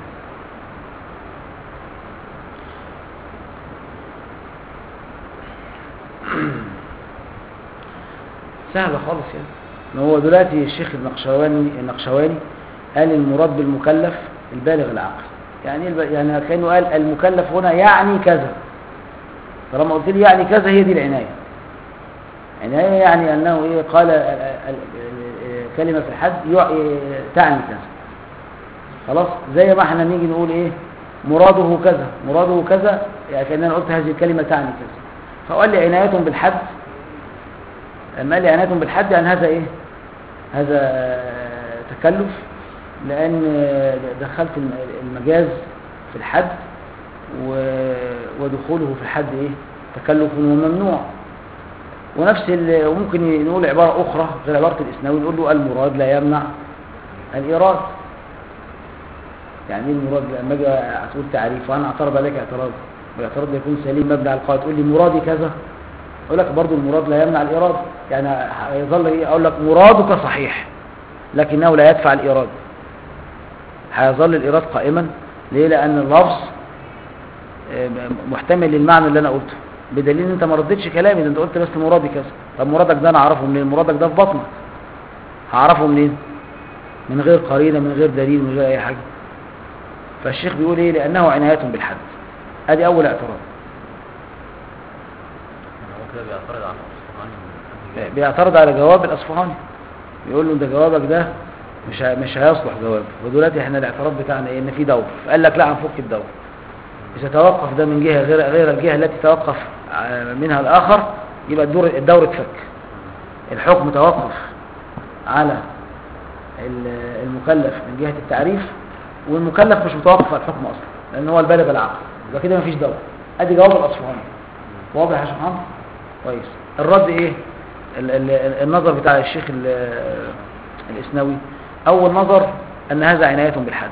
سهلة خالص يعني ما هو دلوقتي الشيخ النقشواني النقشواني قال المراد بالمكلف البالغ العقل يعني ايه الب... يعني كانه قال المكلف هنا يعني كذا طالما قلت لي يعني كذا هي دي العناية عناية يعني انه ايه قال ال- ال- ال- كلمة في الحد يع- تعني كذا خلاص زي ما احنا نيجي نقول ايه مراده كذا مراده كذا يعني كأننا قلت هذه الكلمة تعني كذا فقال لي عناية بالحد لما قال لي عناية بالحد يعني هذا ايه هذا آه، تكلف لان آه، دخلت الم- المجاز في الحد و- ودخوله في الحد ايه تكلف وممنوع ونفس ال- وممكن نقول عبارة أخرى غير عبارة الإسناوي نقول له المراد لا يمنع الإيراد يعني ايه المراد لما اجي تقول تعريف وانا اعترض عليك اعتراض والاعتراض ده يكون سليم مبني على القواعد تقول لي مرادي كذا اقول لك برضو المراد لا يمنع الايراد يعني هيظل ايه اقول لك مرادك صحيح لكنه لا يدفع الايراد هيظل الايراد قائما ليه لان اللفظ آه، محتمل للمعنى اللي انا قلته بدليل ان انت ما ردتش كلامي ده انت قلت بس مرادي كذا طب مرادك ده انا اعرفه منين مرادك ده في بطنك هعرفه منين من غير قرينه من غير دليل من غير اي حاجه فالشيخ بيقول ايه لانه عنايه بالحد ادي اول اعتراض هو كده بيعترض على الأصفهاني بيعترض على جواب الاصفهاني بيقول له ده جوابك ده مش ه- مش هيصلح جواب ودلوقتي احنا الاعتراض بتاعنا ايه ان في دور فقال لك لا هنفك الدور اذا توقف ده من جهه غير غير الجهه التي توقف ع- منها الاخر يبقى الدور الدور اتفك الحكم توقف على ال- المكلف من جهه التعريف والمكلف مش متوقف على الحكم اصلا لان هو البالغ العقل يبقى كده مفيش دور ادي جواب الاصفهاني واضح يا شيخ محمد كويس الرد ايه ال- ال- ال- النظر بتاع الشيخ ال- الاسنوي اول نظر ان هذا عناية بالحد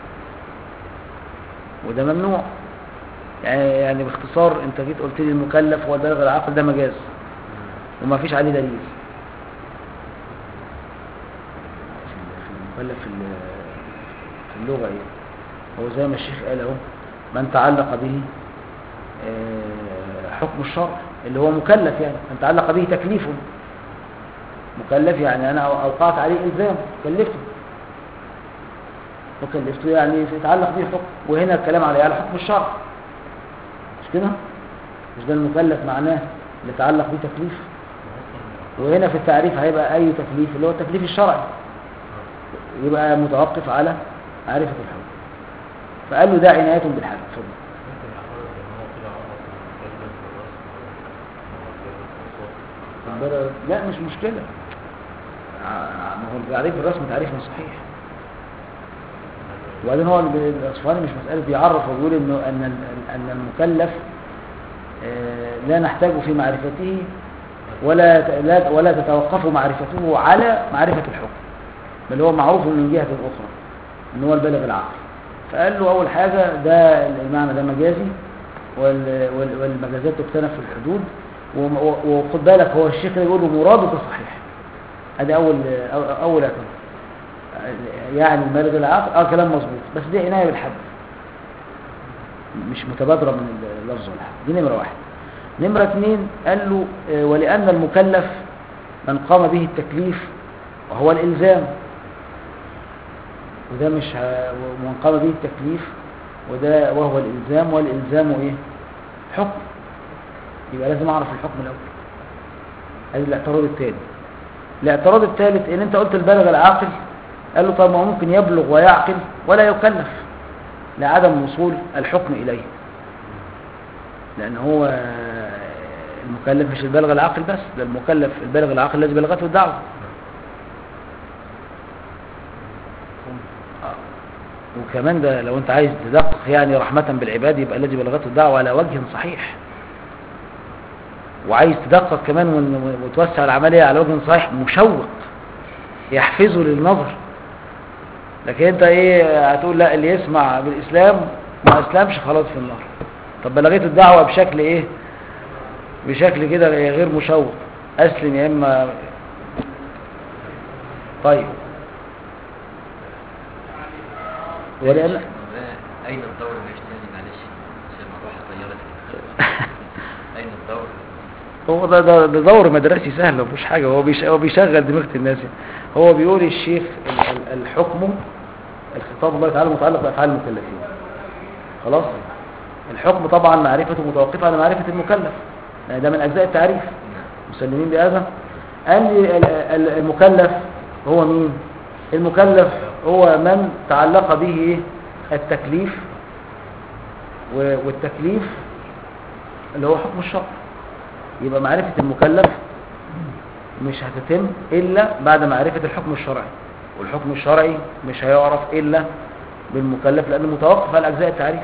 وده ممنوع يعني يعني باختصار انت جيت قلت لي المكلف هو البالغ العقل ده مجاز وما فيش عليه دليل في المكلف في ال- في اللغة ايه هو زي ما الشيخ قال اهو من تعلق به آه، حكم الشرع اللي هو مكلف يعني من تعلق به تكليفه مكلف يعني انا اوقعت عليه الزام كلفته وكلفته يعني يتعلق به حكم وهنا الكلام عليه على حكم الشرع مش كده مش ده المكلف معناه اللي يتعلق به تكليف وهنا في التعريف هيبقى اي تكليف اللي هو التكليف الشرعي يبقى متوقف على معرفة الحكم فقال له ده عناية بالحد اتفضل ممكن يعترض ان هو كده عرف المكلف والرسم البر- لا مش مشكلة ع- ما هو تعريف الرسم تعريف صحيح وبعدين هو ال- الأصفهاني مش مسألة بيعرف ويقول إنه أن ال- أن المكلف آه، لا نحتاج في معرفته ولا ت- لا- ولا تتوقف معرفته على معرفة الحكم بل هو معروف من جهة أخرى إن هو البالغ العقل فقال له أول حاجة ده المعنى ده مجازي وال- وال- والمجازات تكتنف في الحدود وم- و- وخد بالك هو الشيخ اللي يقول له مرادك صحيح ادي اول أو- اول اعتراض يعني البالغ العقل اه كلام مظبوط بس دي عنايه بالحد مش متبادرة من اللفظ والحق دي نمرة واحد نمرة اتنين قال له آه، ولأن المكلف من قام به التكليف وهو الإلزام وده مش ه... ومن قام به التكليف وده وهو الإلزام والإلزام إيه حكم يبقى لازم أعرف الحكم الأول هذا الاعتراض الثاني الاعتراض الثالث ان انت قلت البالغ العاقل قال له طب ما هو ممكن يبلغ ويعقل ولا يكلف لعدم وصول الحكم اليه لان هو المكلف مش البالغ العاقل بس ده المكلف البالغ العاقل الذي بلغته الدعوه آه. وكمان ده لو انت عايز تدقق يعني رحمة بالعباد يبقى الذي بلغته الدعوة على وجه صحيح وعايز تدقق كمان ون- وتوسع العملية على وجه صحيح مشوق يحفزه للنظر لكن انت ايه هتقول لا اللي يسمع بالاسلام ما اسلمش خلاص في النار طب بلغيت الدعوة بشكل ايه بشكل كده غير مشوق اسلم يا اما طيب ولأن أين الدور الإجتماعي معلش عشان الموضوع طيرت أين الدور هو ده, ده, ده دور مدرسي سهل مفيش حاجة هو, بيش هو بيشغل دماغ الناس يعني. هو بيقول الشيخ ال- ال- الحكم الخطاب الله تعالى متعلق بأفعال المكلفين خلاص الحكم طبعا معرفته متوقفة على معرفة المكلف يعني ده من أجزاء التعريف مسلمين بهذا قال لي ال- ال- المكلف هو مين المكلف هو من تعلق به إيه؟ التكليف و- والتكليف اللي هو حكم الشرع يبقى معرفة المكلف مش هتتم إلا بعد معرفة الحكم الشرعي والحكم الشرعي مش هيعرف إلا بالمكلف لأنه متوقف على أجزاء التعريف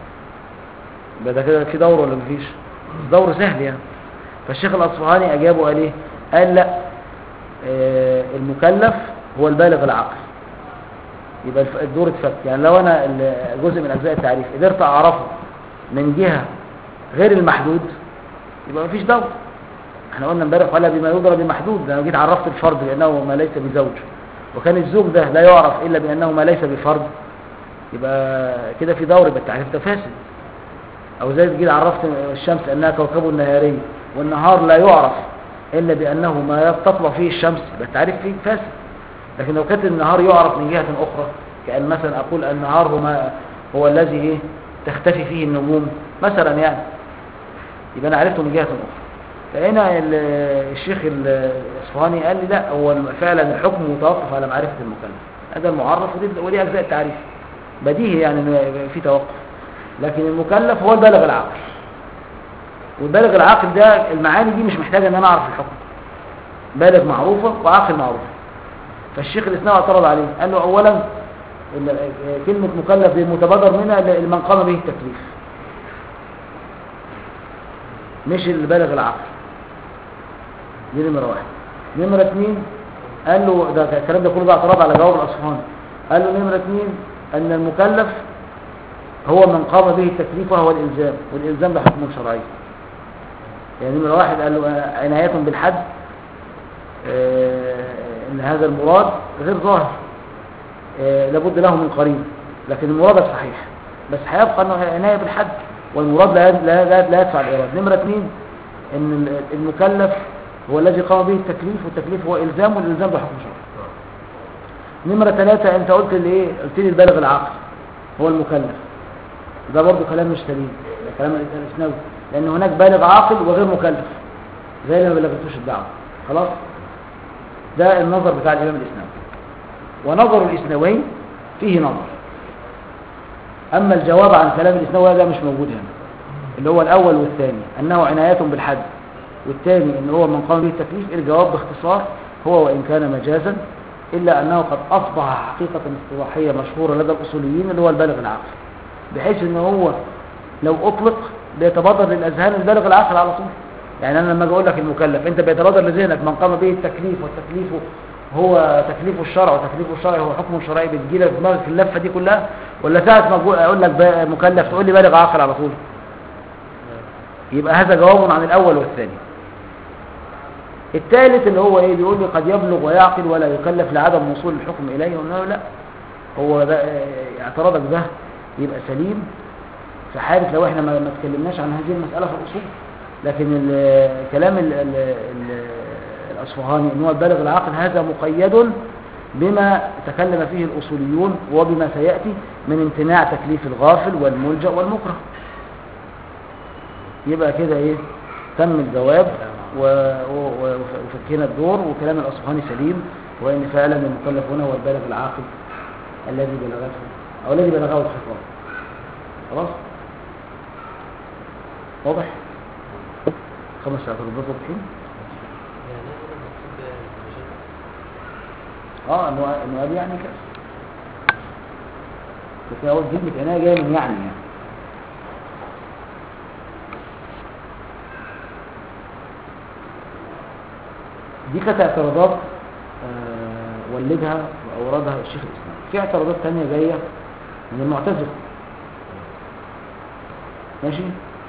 يبقى ده كده في دور ولا مفيش دور سهل يعني فالشيخ الأصفهاني أجابه قال إيه قال لا آه، المكلف هو البالغ العقل يبقى الف- الدور اتفك يعني لو أنا ال- جزء من أجزاء التعريف قدرت أعرفه من جهة غير المحدود يبقى مفيش دور احنا قلنا امبارح ولا بما يضرب بمحدود ده انا جيت عرفت الفرد بانه ما ليس بزوج وكان الزوج ده لا يعرف الا بانه ما ليس بفرد يبقى كده في دور يبقى التعريف ده فاسد او زي جيت عرفت الشمس انها كوكب نهاري والنهار لا يعرف الا بانه ما تطلع فيه الشمس يبقى التعريف فيه فاسد لكن لو كانت النهار يعرف من جهه اخرى كان مثلا اقول النهار هو ما هو الذي ايه تختفي فيه النجوم مثلا يعني يبقى انا عرفته من جهه اخرى فهنا ال- الشيخ ال- الاصفهاني قال لي لا هو فعلا الحكم متوقف على معرفه المكلف هذا المعرف ودي, ودي اجزاء التعريف بديهي يعني إنه يبقى في توقف لكن المكلف هو البالغ العاقل والبالغ العاقل ده المعاني دي مش محتاجه ان انا اعرف الحكم بالغ معروفه وعاقل معروفه فالشيخ الاسناوي اعترض عليه قال له اولا ال- كلمه مكلف دي متبادر منها لمن قام به التكليف مش البالغ العقل دي نمرة واحد نمرة اتنين قال له ده الكلام ده كله ده اعتراض على جواب الأصفهاني قال له نمرة اتنين أن المكلف هو من قام به التكليف وهو الإلزام والإلزام ده حكم شرعي يعني نمرة واحد قال له آه، عناية بالحد آه، ان هذا المراد غير ظاهر آه، لابد له من قرين لكن المراد صحيح بس هيبقى انه عناية بالحد والمراد لا لا لا, لا يدفع الإرادة نمرة اثنين ان ال- المكلف هو الذي قام به التكليف والتكليف هو إلزام والإلزام ده حكم شرعي نمرة ثلاثة انت قلت لي ايه قلت لي البالغ العقل هو المكلف ده برضو كلام مش سليم ده كلام الاسناوي لان هناك بالغ عاقل وغير مكلف زي اللي ما بلغتوش الدعوه خلاص ده النظر بتاع الامام الاسناوي ونظر الاسناوي فيه نظر اما الجواب عن كلام الاسناوي ده مش موجود هنا اللي هو الاول والثاني انه عناية بالحد والثاني ان هو من قام به التكليف الجواب باختصار هو وان كان مجازا الا انه قد اصبح حقيقة اصطلاحية مشهورة لدى الاصوليين اللي هو البالغ العقل بحيث ان هو لو اطلق بيتبادر للاذهان البالغ العقل على طول يعني انا لما اجي اقول لك المكلف انت بيتبادر لذهنك من قام به التكليف والتكليف هو تكليف الشرع وتكليف الشرع هو حكم شرعي بتجيلك في دماغك اللفه دي كلها ولا ساعه ما أقول- اقول لك بقى مكلف تقول لي بالغ عاقل على طول يبقى هذا جواب عن الاول والثاني الثالث اللي هو ايه بيقول لي قد يبلغ ويعقل ولا يكلف لعدم وصول الحكم اليه قلنا له لا هو ده آه، اعتراضك ده يبقى سليم في حالة لو احنا ما ما اتكلمناش عن هذه المسألة في الأصول لكن ال- كلام ال- ال- ال- الأصفهاني ان هو البالغ العاقل هذا مقيد بما تكلم فيه الأصوليون وبما سيأتي من امتناع تكليف الغافل والملجأ والمكره يبقى كده ايه تم الجواب و- و- و- وفكينا الدور وكلام الأصفهاني سليم وإن فعلا المكلف هنا هو البالغ العاقل الذي بلغته أو الذي بلغه الخطاب خلاص واضح خمس ساعات ربط واضحين يعني أنا المقصود بالمجال اه انه انه قال يعني كده بس اول كلمه انا جايه من يعني يعني دي كانت اعتراضات آه، ولدها واوردها الشيخ الاسلام في اعتراضات تانية جايه من المعتزله ماشي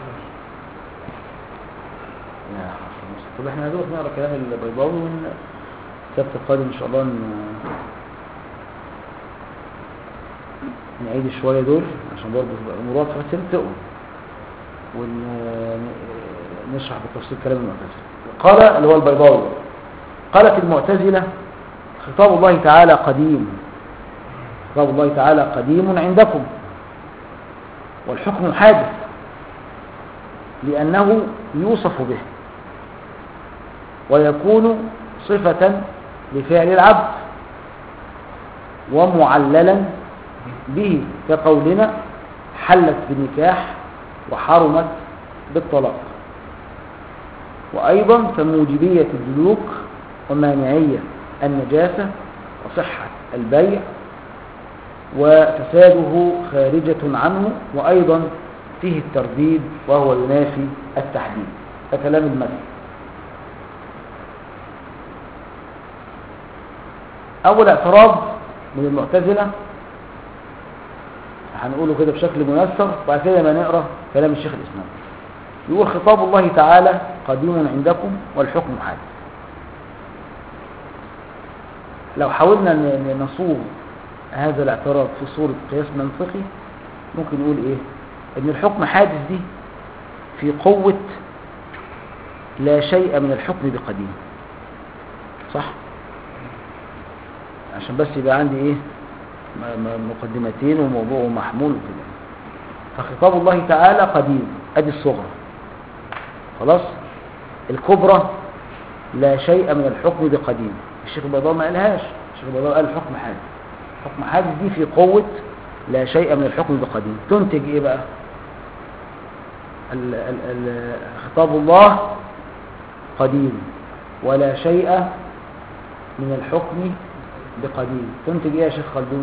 يا حسن طب احنا هنروح نقرا كلام البيضاوي ون السبت القادم ان شاء الله ن- نعيد شويه دول عشان برضه تبقى الامور واضحه بس تقوم ونشرح بالتفصيل كلام المعتزله قال اللي هو البيضاوي قالت المعتزله خطاب الله تعالى قديم خطاب الله تعالى قديم عندكم والحكم حادث لأنه يوصف به ويكون صفة لفعل العبد ومعللا به كقولنا حلت بالنكاح وحرمت بالطلاق وأيضا كموجبية الدلوك ومانعية النجاسة وصحة البيع وفساده خارجة عنه وأيضا فيه الترديد وهو ينافي التحديد ده كلام المثل أول اعتراض من المعتزلة هنقوله كده بشكل ميسر وبعد كده ما نقرا كلام الشيخ الإسلام يقول خطاب الله تعالى قديم عندكم والحكم حادث لو حاولنا ن- ن- نصوغ هذا الاعتراض في صورة قياس منطقي ممكن نقول ايه ان الحكم حادث دي في قوة لا شيء من الحكم بقديم صح عشان بس يبقى عندي ايه م- م- مقدمتين وموضوع محمول وكده فخطاب الله تعالى قديم ادي الصغرى خلاص الكبرى لا شيء من الحكم بقديم الشيخ البيضاوي ما قالهاش الشيخ البيضاوي قال الحكم حادث حكم حادث دي في قوة لا شيء من الحكم بقديم تنتج ايه بقى ال ال ال خطاب الله قديم ولا شيء من الحكم بقديم تنتج ايه يا شيخ خلدون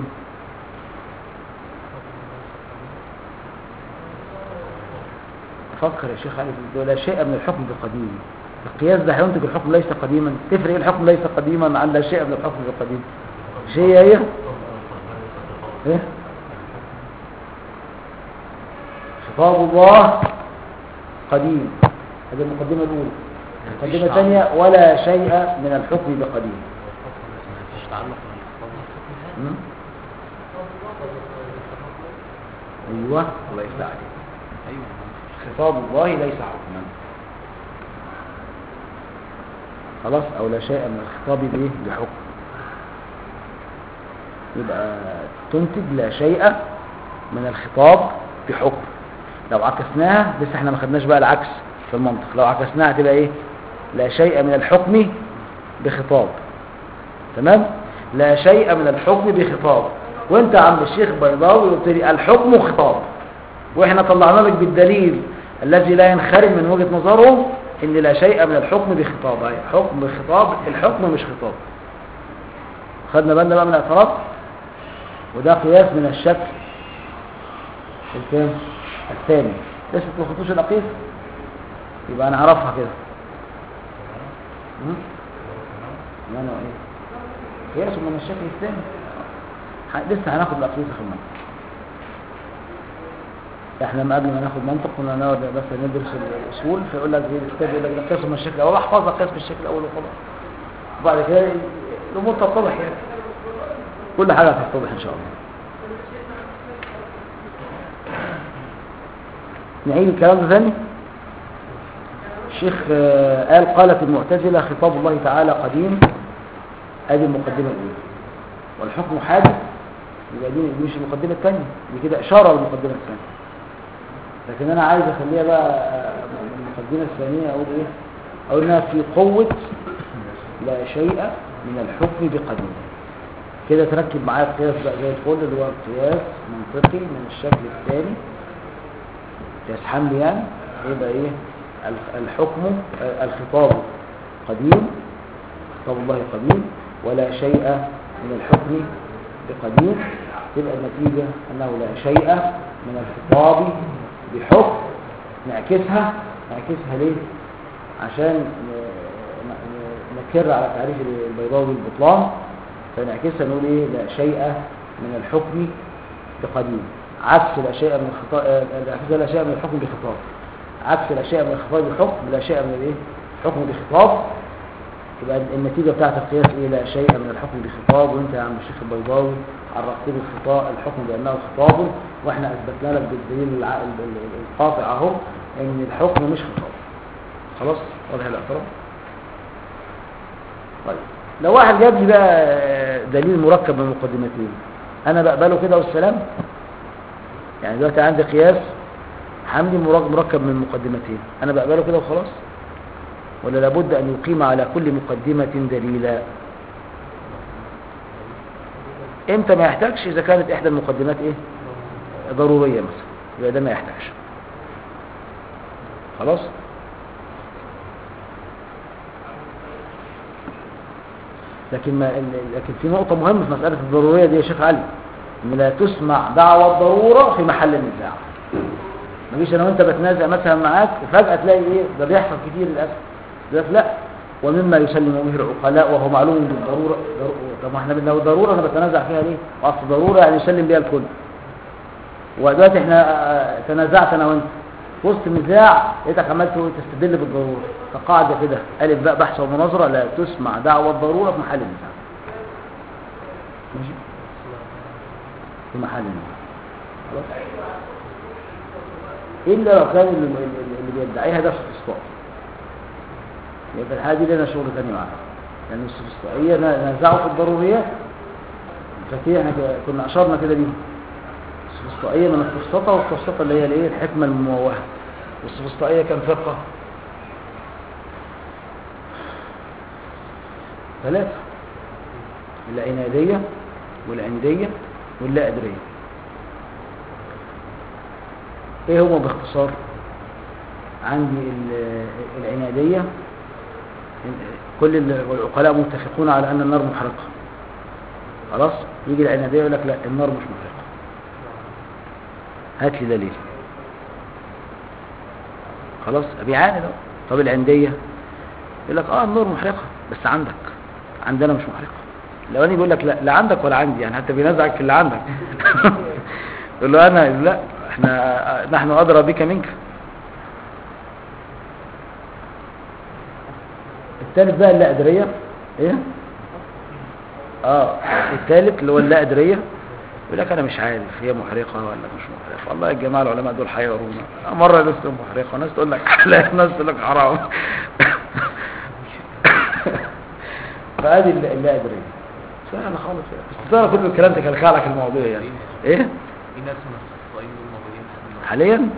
فكر يا شيخ علي في لا شيء من الحكم بقديم القياس ده هينتج الحكم ليس قديما تفرق ايه الحكم ليس قديما عن لا شيء من الحكم بقديم شيء ايه ايه خطاب الله قديم هذه المقدمة الأولى المقدمة الثانية ولا شيء من الحكم بقديم مفيش تعلق بين الخطاب م? أيوة الله يفتح عليك ايوه خطاب الله ليس حكما خلاص أو لا شيء من الخطاب به بحكم يبقى تنتج لا شيء من الخطاب بحكم لو عكسناها لسه احنا ما خدناش بقى العكس في المنطق لو عكسناها تبقى ايه لا شيء من الحكم بخطاب تمام لا شيء من الحكم بخطاب وانت يا عم الشيخ بيضاوي قلت لي الحكم خطاب واحنا طلعنا لك بالدليل الذي لا ينخرم من وجهة نظره ان لا شيء من الحكم بخطاب أي حكم بخطاب الحكم مش خطاب خدنا بالنا بقى من الاعتراض وده قياس من الشكل الكام الثاني لسه ما خدتوش الاقيس يبقى نعرفها كده م? ما انا ايه قياس من الشكل الثاني ح- لسه هناخد الاقيس في المنطق احنا ما قبل ما ناخد منطق كنا نقعد بس ندرس الاصول فيقول لك ايه الكتاب يقول لك ده قياس من الشكل الاول احفظها قياس من الشكل الاول وخلاص وبعد كده الامور تتضح يعني كل حاجه هتتضح ان شاء الله نعيد الكلام ده ثاني الشيخ آه، قال قالت المعتزلة خطاب الله تعالى قديم ادي المقدمة الأولى والحكم حادث يبقى دي مش المقدمة الثانية دي كده إشارة للمقدمة الثانية لكن أنا عايز أخليها بقى آه، المقدمة الثانية أقول إيه أقول إنها في قوة لا شيء من الحكم بقديم كده تركب معايا القياس بقى زي الفل اللي هو قياس منطقي من الشكل الثاني قياس حمل يعني يبقى ايه ال- الحكم آه، الخطاب قديم خطاب الله قديم ولا شيء من الحكم بقديم تبقى النتيجة أنه لا شيء من الخطاب بحكم نعكسها نعكسها ليه عشان ن- ن- نكر على تعريف البيضاوي بالبطلان فنعكسها نقول ايه لا شيء من الحكم بقديم عكس لا شيء من الخطاب لا شيء من الحكم بخطاب عكس لا شيء من الخطاب بحكم لا شيء من الايه الحكم بخطاب يبقى النتيجه بتاعت القياس ايه لا شيء من الحكم بخطاب وانت يا عم الشيخ البيضاوي عرفت لي الخطاب الحكم بانه خطاب واحنا اثبتنا لك بالدليل الع- ال- ال- القاطع اهو ان الحكم مش خطاب خلاص واضح الاعتراف طيب لو واحد جاب لي بقى دليل مركب من مقدمتين انا بقبله كده والسلام يعني دلوقتي عندي قياس حملي مرك- مركب من مقدمتين انا بقبله كده وخلاص ولا لابد ان يقيم على كل مقدمة دليلا امتى ما يحتاجش اذا كانت احدى المقدمات ايه ضرورية مثلا يبقى ده ما يحتاجش خلاص لكن ما لكن في نقطة مهمة في مسألة الضرورية دي يا شيخ علي ان لا تسمع دعوى الضرورة في محل النزاع ما جيش انا وانت بتنازع مثلا معاك فجأة تلاقي ايه ده بيحصل كتير للأسف يقول لك لا ومما يسلم به العقلاء وهو معلوم بالضرورة ضر- طب ما احنا لو ضرورة انا بتنازع فيها ليه؟ واصل ضرورة يعني يسلم بها الكل ودلوقتي احنا آه، تنازعت انا وانت في وسط النزاع لقيتك عمال تقول- تستدل بالضروره فقاعده كده الف باء بحث ومناظره لا تسمع دعوى الضروره في محل النزاع ماشي في محل النزاع خلاص الا لو كان اللي, اللي اللي بيدعيها ده استفسار يبقى الحاجه دي لنا شغل تاني معاها لان الاستفساريه نزعوا في الضروريات فكده احنا كنا اشرنا كده ليه السفسطائية من السفسطة والسفسطة اللي هي الايه الحكمة المموهة والسفسطائية كم فرقة ثلاثة العنادية والعندية واللا أدرية ايه هما باختصار عندي ال- العنادية كل ال- العقلاء متفقون على ان النار محرقة خلاص يجي العنادية يقول لك لا النار مش محرقة هات لي دليل خلاص بيعاند اهو طب العندية يقول لك اه النار محرقة بس عندك عندنا مش محرقة الاولاني بيقول لك لا لا عندك ولا عندي يعني حتى بينازعك في اللي عندك يقول له انا لا احنا نحن ادرى بك منك الثالث بقى اللا ادريه ايه اه الثالث اللي هو اللا ادريه يقول لك انا مش عارف هي محرقه ولا مش محرقه والله الجماعه العلماء دول حيرونا مره ناس تقول محرقه وناس تقول لك حلال ناس تقول لك حرام فادي اللا اللا ادريه سهله خالص يعني بس ترى كل الكلام ده كلكع لك المواضيع يعني ايه في ناس من الصائمين دول موجودين لحد دلوقتي. حاليا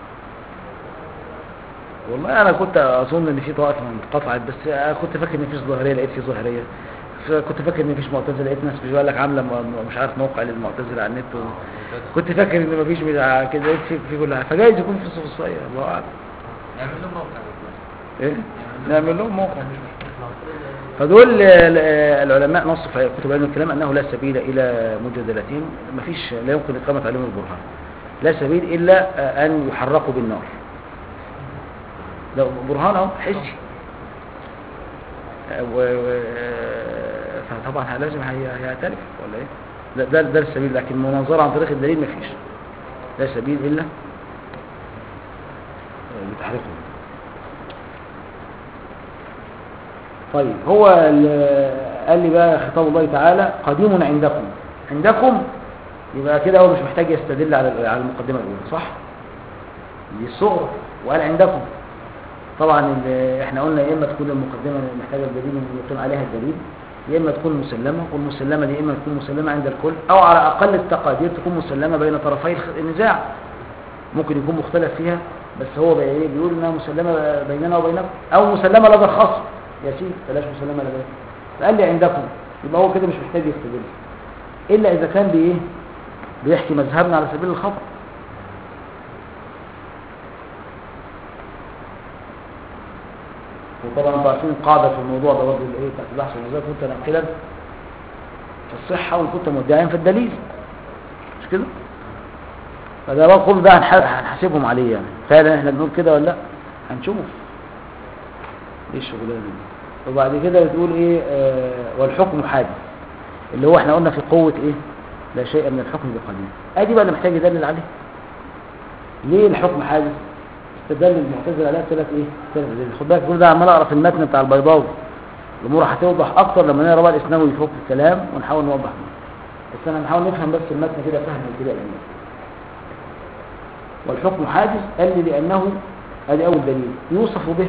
والله انا كنت اظن ان في طوائف انقطعت بس كنت فاكر ان مفيش ظاهريه لقيت في ظاهريه كنت فاكر ان مفيش معتزله لقيت ناس بيقول لك عامله م- مش عارف موقع للمعتزله على النت و... كنت فاكر ان مفيش بتاع كده لقيت في, في كل حاجه فجايز يكون في الصفصيه الله اعلم نعمل لهم موقع بس. ايه نعمل لهم موقع مش مشكله فدول ال- العلماء نصوا في كتب علم الكلام انه لا سبيل الى مجادلتهم مفيش لا يمكن اقامه عليهم البرهان لا سبيل الا ان يحرقوا بالنار ده برهان اهو حسي و... و... فطبعا لازم هي- هيعترف ولا ايه ده ده, ده السبيل لكن مناظره عن طريق الدليل مفيش لا سبيل الا بتحريقهم طيب هو ال- قال لي بقى خطاب الله تعالى قديم عندكم عندكم يبقى كده هو مش محتاج يستدل على على المقدمه الاولى صح دي الصغرى وقال عندكم طبعا ال- احنا قلنا يا اما تكون المقدمه محتاجه الدليل يكون عليها الدليل يا اما تكون مسلمه والمسلمه دي اما تكون مسلمه عند الكل او على اقل التقادير تكون مسلمه بين طرفي الخ- النزاع ممكن يكون مختلف فيها بس هو بي- إيه بيقول انها مسلمه بيننا وبينكم او مسلمه لدى الخصم يا سيدي بلاش مسلمه لدى فقال لي عندكم يبقى هو كده مش محتاج يستدل الا اذا كان بايه بيحكي مذهبنا على سبيل الخطأ وطبعا انتوا عارفين القاعده في الموضوع ده برضه الايه بتاعت البحث واذا كنت ناقلا في الصحه وان كنت مدعيا في الدليل مش كده فده بقى كل ده هنح- هنحاسبهم عليه يعني فعلا احنا بنقول كده ولا لا هنشوف ايه الشغلانه دي وبعد كده بتقول ايه آه والحكم حادث اللي هو احنا قلنا في قوه ايه لا شيء من الحكم بقديم ادي بقى اللي محتاج يدلل عليه ليه الحكم حادث استدل المعتزله عليها ثلاث ايه ثلاث دليل خد بالك كل ده عمال اقرا في المتن بتاع البيضاوي الامور هتوضح اكتر لما نقرا بقى الاسناوي يفك الكلام ونحاول نوضح منه بس انا هنحاول نفهم بس المتن كده فهم ابتدائي منه والحكم حادث قال لي لانه ادي اول دليل يوصف به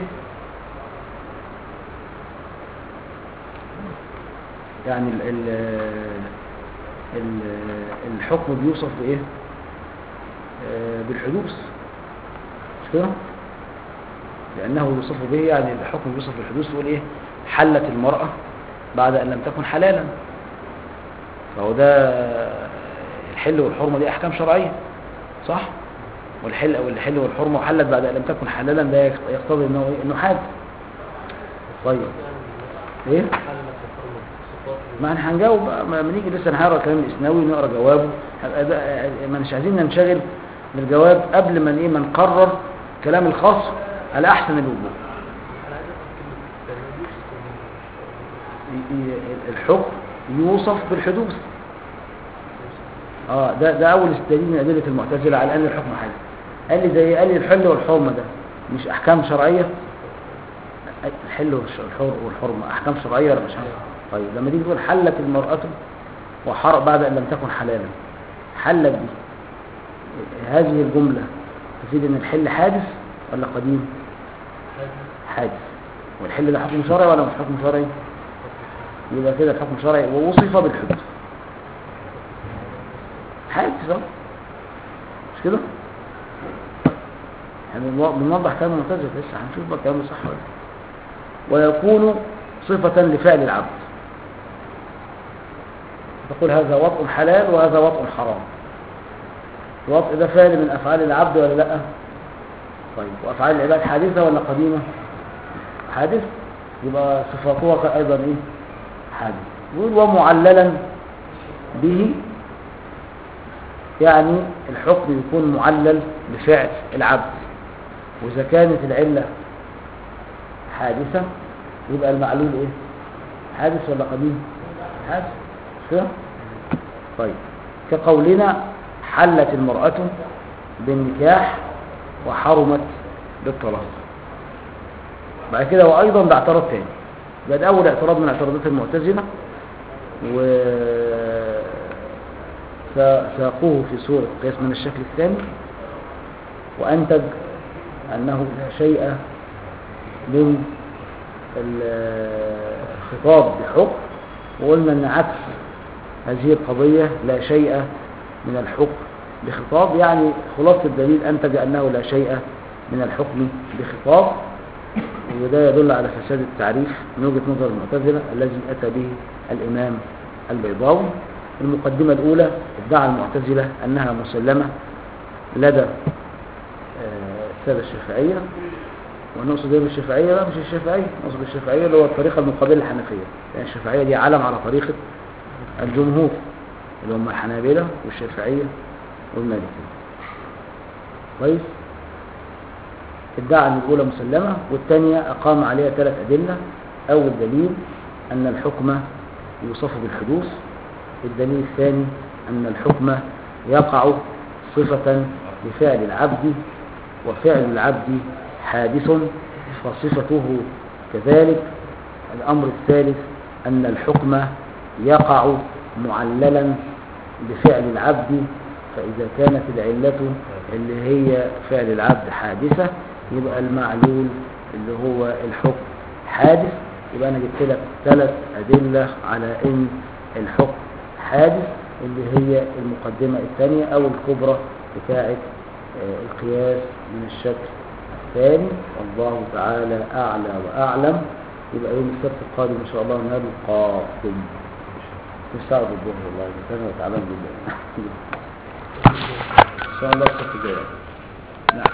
يعني ال ال ال الحكم بيوصف بايه آه، بالحدوث مش كده لانه يوصف به يعني الحكم بيوصف بالحدوث يقول ايه حلت المرأة بعد ان لم تكن حلالا فهو ده الحل والحرمة دي احكام شرعية صح والحل او الحل والحرمة وحلت بعد ان لم تكن حلالا ده يقتضي انه ايه انه حادث طيب ايه حلت الحرمة صفات ما احنا هنجاوب بقى ما ما نيجي لسه نقرا كلام الاسناوي نقرا جوابه هيبقى ده- ما مش عايزين ننشغل بالجواب قبل ما ايه ما نقرر كلام الخاص على احسن الوجوه انا عايز افهم كلمة التنوير ي- ي- الحكم يوصف بالحدوث اه ده ده اول دليل من ادله المعتزله على ان الحكم حادث قال لي زي قال لي الحل والحرمه ده مش احكام شرعيه الحل والش- والحر والحرمه احكام شرعيه ولا مش احكام طيب لما تيجي تقول حلت المراه وحر بعد ان لم تكن حلالا حلت دي هذه الجمله تفيد ان الحل حادث ولا قديم حادث والحل ده حكم شرعي ولا مش حكم شرعي يبقى كده الحكم شرعي ووصف بالحدوث حادث صح مش كده يعني بنو- بنوضح كلام المعتزله لسه هنشوف بقى كلام صح ولا لا. ويكون صفة لفعل العبد تقول هذا وطء حلال وهذا وطء حرام الوطء ده فعل من أفعال العبد ولا لا طيب وأفعال العباد حادثة ولا قديمة حادث يبقى صفاتها أيضا إيه حادث يقول ومعللا به يعني الحكم يكون معلل بفعل العبد وإذا كانت العلة حادثة يبقى المعلول إيه حادث ولا قديم حادث مش كده طيب كقولنا حلت المرأة بالنكاح وحرمت بالطلاق بعد كده وأيضا ده اعتراض تاني يبقى ده أول اعتراض من اعتراضات المعتزلة و س- ساقوه في سورة قياس من الشكل الثاني وأنتج أنه لا شيء من ال- الخطاب بحكم وقلنا أن عكس هذه القضية لا شيء من الحكم بخطاب يعني خلاصة الدليل أنتج أنه لا شيء من الحكم بخطاب وده يدل على فساد التعريف من وجهة نظر المعتزلة الذي أتى به الإمام البيضاوي المقدمة الأولى ادعى المعتزلة أنها مسلمة لدى آه، السادة الشافعية ونقصد ايه بالشافعية لا مش الشافعية نقصد الشافعية اللي هو الطريقة المقابلة للحنفية يعني الشافعية دي علم على طريقة الجمهور اللي هم الحنابلة والشافعية والمالكية كويس ادعى ان الاولى مسلمة والثانية اقام عليها ثلاث ادلة اول دليل ان الحكم يوصف بالحدوث الدليل الثاني ان الحكم يقع صفة لفعل العبد وفعل العبد حادث فصفته كذلك الامر الثالث ان الحكم يقع معللا بفعل العبد فإذا كانت العلة اللي هي فعل العبد حادثة يبقى المعلول اللي هو الحكم حادث يبقى أنا جبت لك ثلاث أدلة على إن الحكم حادث اللي هي المقدمة الثانية أو الكبرى بتاعة آه، القياس من الشكل الثاني والله تعالى أعلى وأعلم يبقى يوم السبت القادم إن شاء الله نلقاكم نستعرض الظهر والله كان تعبان جدا إن شاء الله السبت الجاي